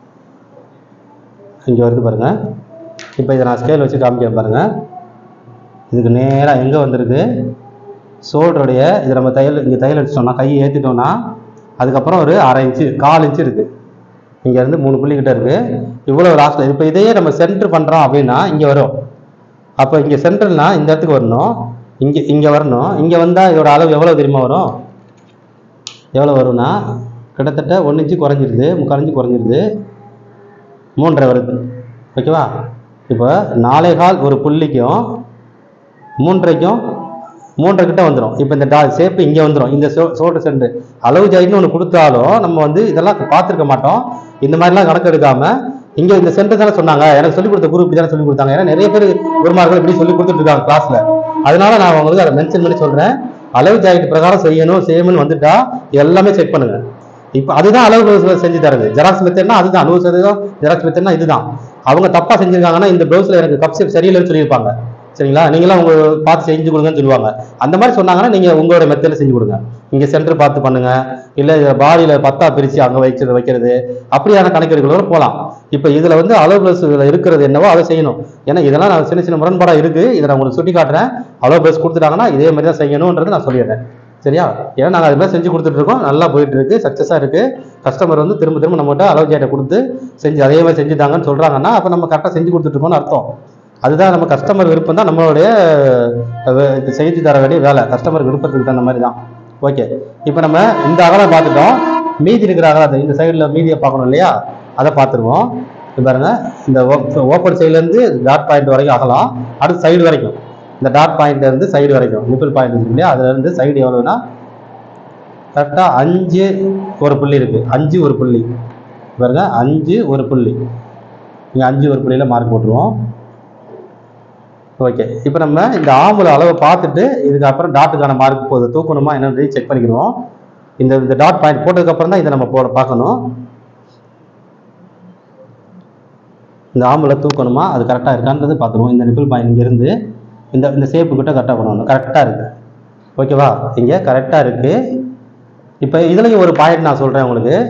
Speaker 1: இங்கே வருது பாருங்க இப்போ இதை நான் ஸ்கேல் வச்சு காமிக்கிறேன் பாருங்க இதுக்கு நேராக எங்கே வந்திருக்கு ஷோல்டருடைய இது நம்ம தையல் இங்கே தையல் அடிச்சிட்டோம்னா கையை ஏற்றிட்டோம்னா அதுக்கப்புறம் ஒரு அரை இன்ச்சு கால் இன்ச்சு இருக்குது இங்கேருந்து மூணு புள்ளி கிட்ட இருக்குது இவ்வளோ லாஸ்ட்டில் இப்போ இதையே நம்ம சென்டர் பண்ணுறோம் அப்படின்னா இங்கே வரும் அப்போ இங்கே சென்டர்னா இந்த இடத்துக்கு வரணும் இங்கே இங்கே வரணும் இங்கே வந்தால் இதோட அளவு எவ்வளோ தெரியுமா வரும் எவ்வளோ வரும்னா கிட்டத்தட்ட ஒன்று இன்ச்சு குறைஞ்சிருது முக்கால் இன்ச்சு குறைஞ்சிருது மூன்றரை வருது ஓகேவா இப்போ நாலே கால் ஒரு புள்ளிக்கும் மூன்றைக்கும் மூன்றரை கிட்ட வந்துடும் இப்போ இந்த டா ஷேப்பு இங்கே வந்துடும் இந்த சோ சோட்டு சென்ட் அளவு ஜாயின்னு ஒன்று கொடுத்தாலும் நம்ம வந்து இதெல்லாம் பார்த்துருக்க மாட்டோம் இந்த மாதிரிலாம் கணக்கு எடுக்காம இங்கே இந்த சென்டர் தானே சொன்னாங்க எனக்கு சொல்லிக் கொடுத்த குரூப் தானே சொல்லி கொடுத்தாங்க ஏன்னா நிறைய பேர் குருமார்கள் இப்படி சொல்லி கொடுத்துட்டு இருக்காங்க கிளாஸ்ல அதனால நான் உங்களுக்கு அதை மென்ஷன் பண்ணி சொல்றேன் அளவு ஜாக்கெட் பிரகாரம் செய்யணும் செய்யணும்னு வந்துட்டா எல்லாமே செக் பண்ணுங்க இப்போ அதுதான் அளவு ப்ளவுஸ்ல செஞ்சு தரது ஜெராக்ஸ் மெத்தட்னா அதுதான் நூறு சதவீதம் ஜெராக்ஸ் மெத்தட்னா இதுதான் அவங்க தப்பா செஞ்சிருக்காங்கன்னா இந்த ப்ளவுஸ்ல எனக்கு கப் ஷேப் சரியில்லைன்னு சொல்லியிருப்பாங்க சரிங்களா நீங்களாம் உங்க பார்த்து செஞ்சு கொடுங்கன்னு சொல்லுவாங்க அந்த மாதிரி சொன்னாங்கன்னா நீங்க உங்களோட மெத்தட்ல செஞ்சு கொடுங்க இங்க சென்டர் பார்த்து பண்ணுங்க இல்ல பாடியில பத்தா பிரிச்சு அங்க வைக்கிறது வைக்கிறது அப்படியான கணக்கெடுகளோட போகலாம் இப்போ இதுல வந்து அளவு பிளஸ் இருக்கிறது என்னவோ அதை செய்யணும் ஏன்னா இதெல்லாம் நான் சின்ன சின்ன முரண்பாடா இருக்கு இதை நான் உங்களுக்கு சுட்டி காட்டுறேன் அளவு பிளஸ் கொடுத்துட்டாங்கன்னா இதே மாதிரி தான் செய்யணும்ன்றது நான் சொல்லிடுறேன் சரியா ஏன்னா நாங்கள் அது மாதிரி செஞ்சு கொடுத்துட்டு இருக்கோம் நல்லா போயிட்டு இருக்கு சக்ஸஸாக இருக்கு கஸ்டமர் வந்து திரும்ப திரும்ப நம்மகிட்ட அளவு ஜேட்டை கொடுத்து செஞ்சு அதே மாதிரி செஞ்சுட்டாங்கன்னு சொல்றாங்கன்னா அப்போ நம்ம கரெக்டாக செஞ்சு கொடுத்துட்டு இருக்கோம்னு அர்த்தம் அதுதான் நம்ம கஸ்டமர் விருப்பம் தான் நம்மளுடைய அஹ், வே- இது செய்து தர வேண்டிய வேலை கஸ்டமர் விருப்பத்துக்கு தகுந்த மாதிரி தான் ஓகே இப்போ நம்ம இந்த அகலம் பார்த்துட்டோம் மீதி இருக்கிற அகலத்தை இந்த சைடில் மீதியை பார்க்கணும் இல்லையா அதை பார்த்துருவோம் இப்போ பாருங்க இந்த ஓப்பன் சைட்லேருந்து டாட் பாயிண்ட் வரைக்கும் அகலம் அடுத்து சைடு வரைக்கும் இந்த டாட் பாயிண்ட்ல இருந்து சைடு வரைக்கும் நிப்பிள் பாயிண்ட் இருக்கு இல்லையா அதுல இருந்து சைடு எவ்வளவுனா கரெக்டாக அஞ்சு ஒரு புள்ளி இருக்கு அஞ்சு ஒரு புள்ளி பாருங்க அஞ்சு ஒரு புள்ளி இங்கே அஞ்சு ஒரு புள்ளியில மார்க் போட்டுருவோம் ஓகே இப்போ நம்ம இந்த ஆம்புல அளவை பார்த்துட்டு இதுக்கு அப்புறம் டாட்டுக்கான மார்க் போகுது தூக்கணுமா என்னன்னு செக் பண்ணிக்கிறோம் இந்த இந்த டாட் பாயிண்ட் போட்டதுக்கு அப்புறம் தான் இதை நம்ம போட பார்க்கணும் இந்த ஆம்புல தூக்கணுமா அது கரெக்டாக இருக்கான்றது பார்த்துருவோம் இந்த நிப்பிள் பாயிண்ட் இங்கேருந்து இந்த இந்த ஷேப்பு கிட்ட கரெக்டாக பண்ணணும் கரெக்டாக இருக்கு ஓகேவா இங்கே கரெக்டாக இருக்கு இப்போ இதுலேயும் ஒரு பாயிண்ட் நான் சொல்கிறேன் உங்களுக்கு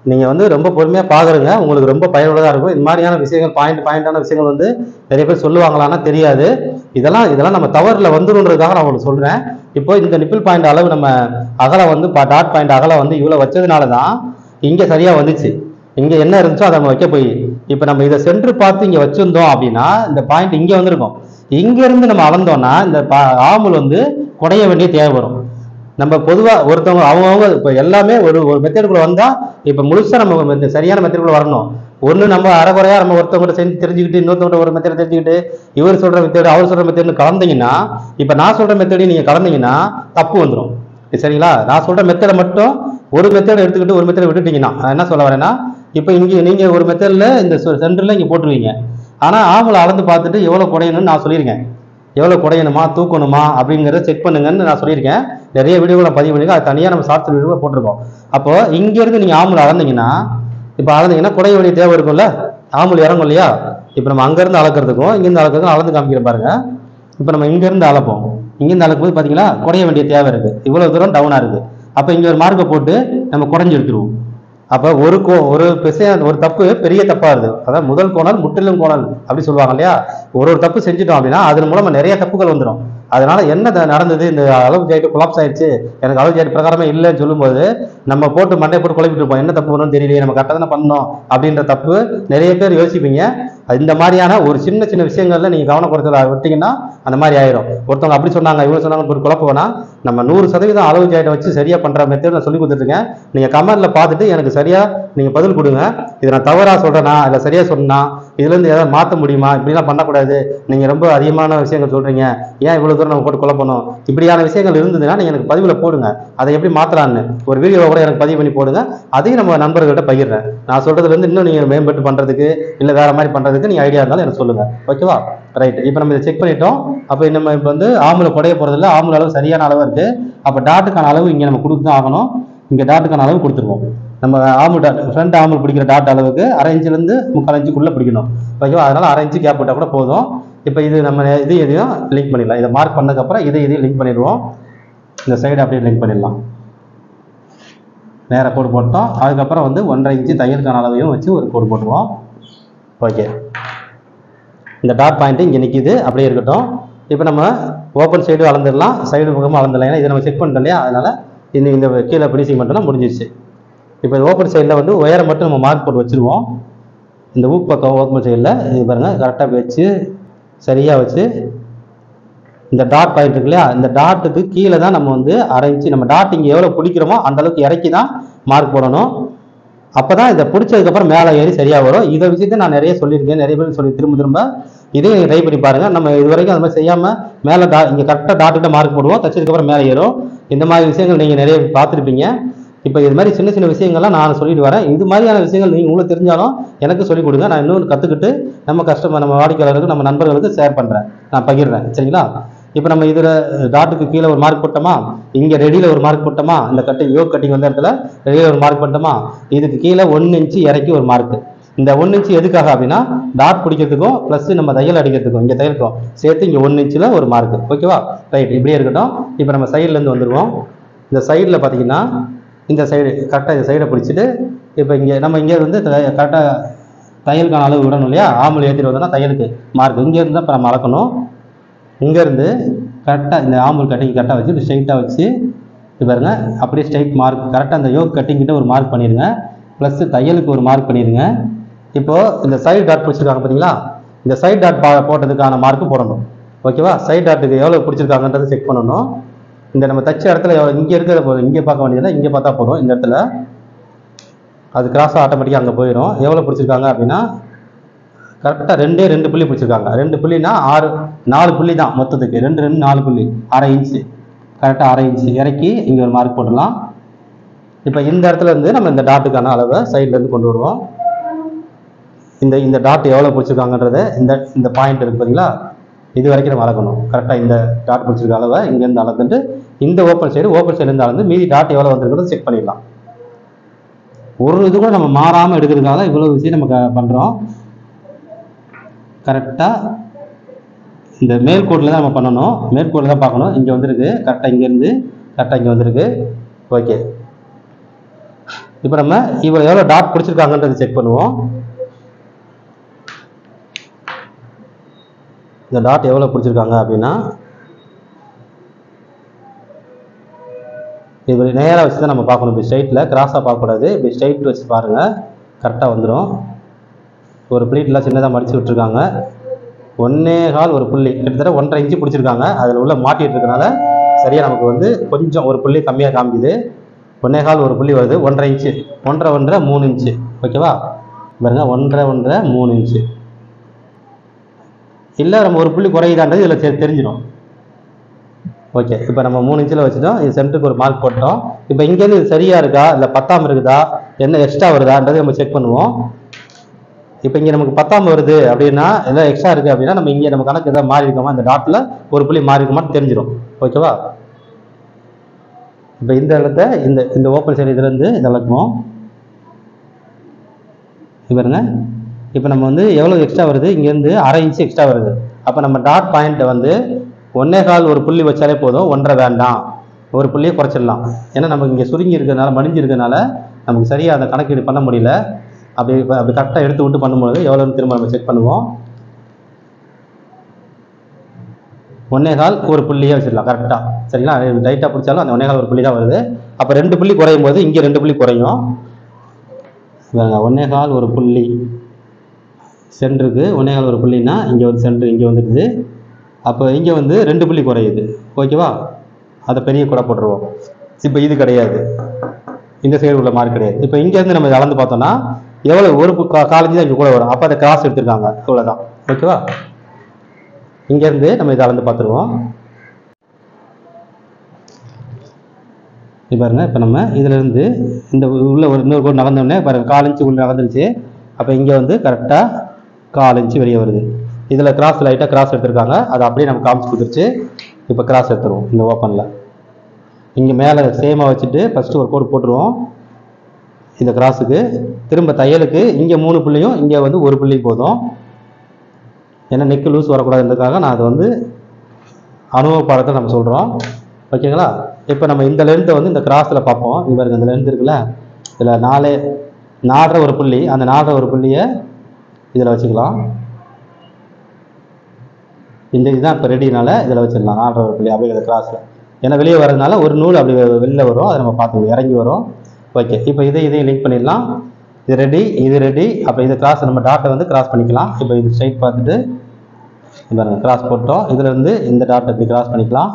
Speaker 1: நீங்கள் வந்து ரொம்ப பொறுமையாக பார்க்குறங்க உங்களுக்கு ரொம்ப பயனுள்ளதாக இருக்கும் இந்த மாதிரியான விஷயங்கள் பாயிண்ட் பாயிண்டான விஷயங்கள் வந்து நிறைய பேர் சொல்லுவாங்களான்னா தெரியாது இதெல்லாம் இதெல்லாம் நம்ம தவறில் வந்துருன்றதுக்காக நான் உங்களுக்கு சொல்கிறேன் இப்போ இந்த நிப்பிள் பாயிண்ட் அளவு நம்ம அகலம் வந்து டாட் பாயிண்ட் அகலம் வந்து இவ்வளோ வச்சதுனால தான் இங்கே சரியாக வந்துச்சு இங்கே என்ன இருந்துச்சோ அதை நம்ம வைக்க போய் இப்போ நம்ம இதை சென்று பார்த்து இங்கே வச்சிருந்தோம் அப்படின்னா இந்த பாயிண்ட் இங்கே வந்திருக்கும் இங்கேருந்து நம்ம அளந்தோம்னா இந்த பா- ஆமுல் வந்து குடைய வேண்டிய தேவை வரும் நம்ம பொதுவாக ஒருத்தவங்க அவங்கவுங்க இப்போ எல்லாமே ஒரு ஒரு மெத்தேடுக்குள்ள வந்தால் இப்போ முழுசாக நம்ம இந்த சரியான மெத்தேடுக்குள்ள வரணும் ஒன்று நம்ம அரைகுறையா நம்ம ஒருத்தவங்கள்ட்ட செஞ்சு தெரிஞ்சுக்கிட்டு இன்னொருத்தவங்க ஒரு மெத்தேட் தெரிஞ்சுக்கிட்டு இவர் சொல்கிற மெத்தேடு அவர் சொல்கிற மெத்தேடுன்னு கலந்தீங்கன்னா இப்போ நான் சொல்கிற மெத்தேடையும் நீங்கள் கலந்தீங்கன்னா தப்பு வந்துடும் சரிங்களா நான் சொல்கிற மெத்தடை மட்டும் ஒரு மெத்தேடை எடுத்துக்கிட்டு ஒரு மெத்தடை விட்டுட்டீங்கன்னா நான் என்ன சொல்ல வரேன்னா இப்போ இங்கே நீங்கள் ஒரு மெத்தடில் இந்த சென்டரில் இங்கே போட்டுருவீங்க ஆனால் ஆம்பளை அளந்து பார்த்துட்டு எவ்வளோ குறையணும்னு நான் சொல்லியிருக்கேன் எவ்வளோ குறையணுமா தூக்கணுமா அப்படிங்கிறத செக் பண்ணுங்கன்னு நான் சொல்லியிருக்கேன் நிறைய வீடியோவில் பதிவு பண்ணிருக்கேன் அது தனியாக நம்ம ஷார்ட்ஸ் வீடியோ போட்டிருக்கோம் அப்போ இங்கேருந்து நீங்கள் ஆம்பளை அளந்தீங்கன்னா இப்போ அளந்தீங்கன்னா குறைய வேண்டிய தேவை இருக்கும்ல ஆம்பளை இறங்கும் இல்லையா இப்போ நம்ம அங்கேருந்து அளக்கிறதுக்கும் இங்கேருந்து அளக்கிறதுக்கும் அளந்து காமிக்கிற பாருங்க இப்போ நம்ம இங்கேருந்து அளப்போம் இங்கேருந்து அளக்கும் போது பார்த்தீங்களா குறைய வேண்டிய தேவை இருக்குது இவ்வளோ தூரம் டவுனாக இருக்குது அப்போ இங்கே ஒரு மார்க்கை போட்டு நம்ம குறைஞ்சி எடுத்துருவோம் அப்போ ஒரு கோ ஒரு பிசை ஒரு தப்பு பெரிய தப்பா இருது அதாவது முதல் கோணல் முற்றிலும் கோணல் அப்படி சொல்லுவாங்க இல்லையா ஒரு ஒரு தப்பு செஞ்சுட்டோம் அப்படின்னா அதன் மூலமா நிறைய தப்புகள் வந்துடும் அதனால என்ன த- நடந்தது இந்த அளவு ஜாயிட்டு கொலாப்ஸ் ஆயிடுச்சு எனக்கு அளவு ஜாயிட்டு பிரகாரமே இல்லைன்னு சொல்லும்போது நம்ம போட்டு மண்டையை போட்டு குழப்பிட்டு இருப்போம் என்ன தப்பு பண்ணணும்னு தெரியலையே நம்ம கரெக்டாக தானே பண்ணோம் அப்படின்ற தப்பு நிறைய பேர் யோசிப்பீங்க இந்த மாதிரியான ஒரு சின்ன சின்ன விஷயங்கள்ல நீங்க கவன குறைச்சல விட்டீங்கன்னா அந்த மாதிரி ஆயிரும் ஒருத்தவங்க அப்படி சொன்னாங்க இவங்க சொன்னாங்க ஒரு குழப்பம் வேணா நம்ம நூறு சதவீதம் அளவு ஜாயிட்டை வச்சு சரியா பண்ற மெத்தட் நான் சொல்லி கொடுத்துருக்கேன் நீங்க கமெண்ட்ல பார்த்துட்டு எனக்கு சரியா நீங்க பதில் கொடுங்க இதை நான் தவறா சொல்றேனா இல்ல சரியா சொன்னா இதுல இருந்து ஏதாவது மாத்த முடியுமா இப்படிலாம் பண்ணக்கூடாது நீங்க ரொம்ப அதிகமான விஷயங்கள் சொல்றீங்க ஏன் இவ்வளவு தூரம் நம்ம போட்டு குழப்பணும் இப்படியான விஷயங்கள் இருந்ததுன்னா நீங்க எனக்கு பதிவுல போடுங்க அதை எப்படி மாத்தலாம்னு ஒரு வீடியோவை கூட எனக்கு பதிவு பண்ணி போடுங்க அதையும் நம்ம நண்பர்கள்ட்ட பகிர்றேன் நான் சொல்றதுல இருந்து இன்னும் நீங்க மேம்பட்டு பண்றதுக்கு இல்ல வேற மாதிரி பண்றதுக்கு நீங்க ஐடியா இருந்தாலும் எனக்கு சொல்லுங்க ஓகேவா ரைட் இப்போ நம்ம இதை செக் பண்ணிட்டோம் அப்போ நம்ம இப்போ வந்து ஆம்பளை குடைய போறதில்ல ஆம்பளை அளவு சரியான அளவு இருக்கு அப்போ டாட்டுக்கான அளவு இங்க நம்ம கொடுத்து தான் ஆகணும் இங்க டாட்டுக்கான அளவு கொடுத்துருவோம் நம்ம ஆம்பு டாட் ஃப்ரண்ட் ஆம்பு பிடிக்கிற டாட் அளவுக்கு அரை இன்ச்சிலேருந்து முக்கால் இன்ச்சுக்குள்ளே பிடிக்கணும் ஓகேவா அதனால அரை இன்ச்சு கேப் விட்டால் கூட போதும் இப்போ இது நம்ம இது இதையும் லிங்க் பண்ணிடலாம் இதை மார்க் பண்ணதுக்கப்புறம் இதை இதையும் லிங்க் பண்ணிடுவோம் இந்த சைடு அப்படியே லிங்க் பண்ணிடலாம் நேராக கோடு போட்டோம் அதுக்கப்புறம் வந்து ஒன்றரை இன்ச்சு தையலுக்கான அளவையும் வச்சு ஒரு கோடு போட்டுருவோம் ஓகே இந்த டாட் பாயிண்ட் இங்கே நிற்கிது அப்படியே இருக்கட்டும் இப்போ நம்ம ஓப்பன் சைடு அளந்துடலாம் சைடு பக்கமாக அளந்துடலாம் ஏன்னா இதை நம்ம செக் பண்ணிட்டோம் இல்லையா அதனால இந்த இந்த கீழே ஃபினிஷிங் மட்டும் முடிஞ்சிருச்சு இப்போ ஓப்பன் சைடில் வந்து உயரம் மட்டும் நம்ம மார்க் போட்டு வச்சுருவோம் இந்த ஊக் பக்கம் ஓப்பன் சைடில் இது பாருங்கள் கரெக்டாக வச்சு சரியாக வச்சு இந்த டாட் பாயிண்ட் இருக்கு இல்லையா இந்த டாட்டுக்கு கீழே தான் நம்ம வந்து அரை இன்ச்சு நம்ம டாட் இங்கே எவ்வளோ பிடிக்கிறோமோ அந்த அளவுக்கு இறக்கி தான் மார்க் போடணும் அப்போ தான் இதை பிடிச்சதுக்கப்புறம் மேலே ஏறி சரியாக வரும் இதை விஷயத்தை நான் நிறைய சொல்லியிருக்கேன் நிறைய பேர் சொல்லி திரும்ப திரும்ப இதையும் ட்ரை பண்ணி பாருங்க நம்ம இது வரைக்கும் அந்த மாதிரி செய்யாமல் மேலே டா இங்கே கரெக்டாக டாட்டுக்கிட்ட மார்க் போடுவோம் தச்சதுக்கப்புறம் மேலே ஏறும் இந்த மாதிரி விஷயங்கள் நீங்கள் நிறைய பார்த்துருப்பீங்க இப்போ இது மாதிரி சின்ன சின்ன விஷயங்கள்லாம் நான் சொல்லிட்டு வரேன் இது மாதிரியான விஷயங்கள் நீங்கள் உங்களுக்கு தெரிஞ்சாலும் எனக்கு சொல்லிக் கொடுங்க நான் இன்னொன்று கற்றுக்கிட்டு நம்ம கஸ்டமர் நம்ம வாடிக்கையாளருக்கு நம்ம நண்பர்களுக்கு ஷேர் பண்ணுறேன் நான் பகிர்றேன் சரிங்களா இப்போ நம்ம இதில் டாட்டுக்கு கீழே ஒரு மார்க் போட்டோமா இங்கே ரெடியில் ஒரு மார்க் போட்டோமா இந்த கட்டிங் யோக் கட்டிங் வந்த இடத்துல ரெடியில் ஒரு மார்க் போட்டோமா இதுக்கு கீழே ஒன்று இன்ச்சு இறக்கி ஒரு மார்க் இந்த ஒன்று இன்ச்சு எதுக்காக அப்படின்னா டாட் பிடிக்கிறதுக்கும் ப்ளஸ் நம்ம தையல் அடிக்கிறதுக்கும் இங்கே தையலுக்கும் சேர்த்து இங்கே ஒன்று இன்ச்சில் ஒரு மார்க் ஓகேவா ரைட் இப்படியே இருக்கட்டும் இப்போ நம்ம சைட்லேருந்து வந்துடுவோம் இந்த சைடில் பார்த்தீங்கன்னா இந்த சைடு கரெக்டாக இந்த சைடை பிடிச்சிட்டு இப்போ இங்கே நம்ம இங்கே வந்து கரெக்டாக தையலுக்கான அளவு விடணும் இல்லையா ஆம்பல் ஏற்றிட்டு வந்தோம்னா தையலுக்கு மார்க் இங்கேருந்து தான் இப்போ நம்ம அளக்கணும் இங்கேருந்து கரெக்டாக இந்த ஆம்பல் கட்டிங் கரெக்டாக வச்சு ஸ்ட்ரைட்டாக வச்சு இது பாருங்க அப்படியே ஸ்ட்ரைட் மார்க் கரெக்டாக அந்த யோக் கட்டிங் கிட்ட ஒரு மார்க் பண்ணிடுங்க ப்ளஸ் தையலுக்கு ஒரு மார்க் பண்ணிடுங்க இப்போது இந்த சைடு டாட் பிடிச்சிருக்காங்க பார்த்தீங்களா இந்த சைடு டாட் பா போட்டதுக்கான மார்க்கு போடணும் ஓகேவா சைடு டாட்டுக்கு எவ்வளோ பிடிச்சிருக்காங்கன்றதை செக் பண்ணணும் இந்த நம்ம தச்ச இடத்துல எவ்வளோ இங்கே இருக்கிறத போதும் இங்கே பார்க்க வேண்டியதில்லை இங்கே பார்த்தா போதும் இந்த இடத்துல அது கிராஸாக ஆட்டோமேட்டிக்காக அங்கே போயிடும் எவ்வளோ பிடிச்சிருக்காங்க அப்படின்னா கரெக்டாக ரெண்டே ரெண்டு புள்ளி பிடிச்சிருக்காங்க ரெண்டு புள்ளினா ஆறு நாலு புள்ளி தான் மொத்தத்துக்கு ரெண்டு ரெண்டு நாலு புள்ளி அரை இன்ச்சு கரெக்டாக அரை இன்ச்சு இறக்கி இங்கே ஒரு மார்க் போட்டுடலாம் இப்போ இந்த இடத்துல இருந்து நம்ம இந்த டாட்டுக்கான அளவை சைடுல இருந்து கொண்டு வருவோம் இந்த இந்த டாட் எவ்வளோ பிடிச்சிருக்காங்கன்றத இந்த இந்த பாயிண்ட் இருக்கு பார்த்தீங்களா இது வரைக்கும் நம்ம அளக்கணும் கரெக்டாக இந்த டாட் பிடிச்சிருக்க அளவை இங்கேருந்து அளந்துட்டு இந்த ஓப்பன் சைடு ஓப்பன் சைடுலேருந்து அளந்து மீதி டாட் எவ்வளோ வந்திருக்கிறத செக் பண்ணிடலாம் ஒரு இது கூட நம்ம மாறாமல் எடுக்கிறதுக்காக தான் இவ்வளோ விஷயம் நம்ம க- பண்றோம் கரெக்டாக இந்த மேல்கோட்டில் தான் நம்ம பண்ணணும் மேற்கோட்டில் தான் பார்க்கணும் இங்கே வந்திருக்கு கரெக்டாக இங்கேருந்து கரெக்டாக இங்கே வந்திருக்கு ஓகே இப்போ நம்ம இவ்வளோ எவ்வளோ டாட் பிடிச்சிருக்காங்கன்றது செக் பண்ணுவோம் இந்த டாட் எவ்வளோ பிடிச்சிருக்காங்க அப்படின்னா இப்படி நேராக வச்சு தான் நம்ம பார்க்கணும் இப்படி ஸ்ட்ரைட்டில் கிராஸாக பார்க்கக்கூடாது இப்படி ஸ்ட்ரைட் வச்சு பாருங்கள் கரெக்டாக வந்துடும் ஒரு ப்ளீட்லாம் சின்னதாக மடித்து விட்டுருக்காங்க ஒன்னே கால் ஒரு புள்ளி கிட்டத்தட்ட ஒன்றரை இன்ச்சு பிடிச்சிருக்காங்க அதில் உள்ள மாட்டிட்டு இருக்கனால சரியாக நமக்கு வந்து கொஞ்சம் ஒரு புள்ளி கம்மியாக காமிக்குது ஒன்னே கால் ஒரு புள்ளி வருது ஒன்றரை இன்ச்சு ஒன்றரை ஒன்றரை மூணு இன்ச்சு ஓகேவா பாருங்க ஒன்றரை ஒன்றரை மூணு இன்ச்சு இல்லை நம்ம ஒரு புள்ளி குறையுதான்றது இதில் தெ தெரிஞ்சிடும் ஓகே இப்போ நம்ம மூணு இன்ச்சில் வச்சுட்டோம் இது சென்டருக்கு ஒரு மார்க் போட்டோம் இப்போ இங்கேருந்து இது சரியாக இருக்கா இல்லை பத்தாம இருக்குதா என்ன எக்ஸ்ட்ரா வருதான்றது நம்ம செக் பண்ணுவோம் இப்போ இங்கே நமக்கு பத்தாம வருது அப்படின்னா எதாவது எக்ஸ்ட்ரா இருக்குது அப்படின்னா நம்ம இங்கே நம்ம கணக்கு எதாவது மாறி இருக்கோமா இந்த டாட்டில் ஒரு புள்ளி மாறி இருக்குமான்னு தெரிஞ்சிடும் ஓகேவா இப்போ இந்த இடத்த இந்த இந்த ஓப்பன் சைடு இதுலேருந்து இதை இழக்குவோம் இது பாருங்க இப்போ நம்ம வந்து எவ்வளோ எக்ஸ்ட்ரா வருது இங்கேருந்து அரை இன்ச்சு எக்ஸ்ட்ரா வருது அப்போ நம்ம டாட் பாயிண்ட்டை வந்து ஒன்னே கால் ஒரு புள்ளி வச்சாலே போதும் ஒன்றரை வேண்டாம் ஒரு புள்ளியை குறைச்சிடலாம் ஏன்னா நமக்கு இங்கே சுருங்கி இருக்கிறதுனால மடிஞ்சு இருக்கிறதுனால நமக்கு சரியாக அந்த கணக்கீடு பண்ண முடியல அப்படி இப்ப அப்படி கரெக்டாக எடுத்து விட்டு பண்ணும்போது எவ்வளோன்னு திரும்ப நம்ம செக் பண்ணுவோம் ஒன்னே கால் ஒரு புள்ளியே வச்சிடலாம் கரெக்டாக சரிங்களா டைட்டாக பிடிச்சாலும் அந்த ஒன்னே கால் ஒரு புள்ளி தான் வருது அப்போ ரெண்டு புள்ளி குறையும் போது இங்கே ரெண்டு புள்ளி குறையும் இவங்க ஒன்னே கால் ஒரு புள்ளி சென்டருக்கு ஒன்னே கால் ஒரு புள்ளினா இங்கே வந்து சென்டர் இங்கே வந்துடுது அப்போ இங்கே வந்து ரெண்டு புள்ளி குறையுது ஓகேவா அதை பெரிய கூட போட்டுருவோம் இப்போ இது கிடையாது இந்த சைடு உள்ள மார்க் கிடையாது இப்போ இங்கேருந்து நம்ம இதை அளந்து பார்த்தோம்னா எவ்வளோ ஒரு பு- கா- காலஞ்சு தான் இங்கே கூட வரும் அப்போ அதை கிராஸ் எடுத்திருக்காங்க இவ்வளோதான் ஓகேவா இங்கேருந்து நம்ம இதை அளந்து பார்த்துருவோம் இப்போ பாருங்க இப்போ நம்ம இதிலிருந்து இந்த உள்ள ஒரு இன்னொரு கோடு நகர்ந்தோடனே பாருங்க கால் இன்ச்சு உள்ள நகர்ந்துருச்சு அப்போ இங்கே வந்து கரெக்டாக கால் இன்ச்சு வெளியே வருது இதில் கிராஸ் லைட்டாக கிராஸ் எடுத்திருக்காங்க அதை அப்படியே நம்ம காமிச்சு கொடுத்துருச்சு இப்போ கிராஸ் எடுத்துருவோம் இந்த ஓப்பனில் இங்கே மேலே சேமாக வச்சுட்டு ஃபஸ்ட்டு ஒரு கோடு போட்டுருவோம் இந்த கிராஸுக்கு திரும்ப தையலுக்கு இங்கே மூணு புள்ளியும் இங்கே வந்து ஒரு புள்ளி போதும் ஏன்னா நெக்கு லூஸ் வரக்கூடாதுன்றதுக்காக நான் அதை வந்து அனுபவ பாடத்தை நம்ம சொல்கிறோம் ஓகேங்களா இப்போ நம்ம இந்த லென்த்தை வந்து இந்த கிராஸில் பார்ப்போம் இது பாருங்க இந்த லென்த் இருக்குல்ல இதில் நாலு நாலரை ஒரு புள்ளி அந்த நாலரை ஒரு புள்ளியை இதில் வச்சுக்கலாம் இந்த இதுதான் இப்போ ரெடினால இதில் வச்சிடலாம் நாலரை ஒரு புள்ளி அப்படிங்கிற கிராஸில் ஏன்னா வெளியே வரதுனால ஒரு நூல் அப்படி வெளில வரும் அதை நம்ம பார்த்துக்கணும் இறங்கி வரும் ஓகே இப்போ இதை இதையும் லிங்க் பண்ணிடலாம் இது ரெடி இது ரெடி அப்போ இது கிராஸ் நம்ம டாட்டை வந்து கிராஸ் பண்ணிக்கலாம் இப்போ இது ஸ்ட்ரைட் பார்த்துட்டு இது பாருங்க கிராஸ் போட்டோம் இதுல இருந்து இந்த டாட் இப்படி கிராஸ் பண்ணிக்கலாம்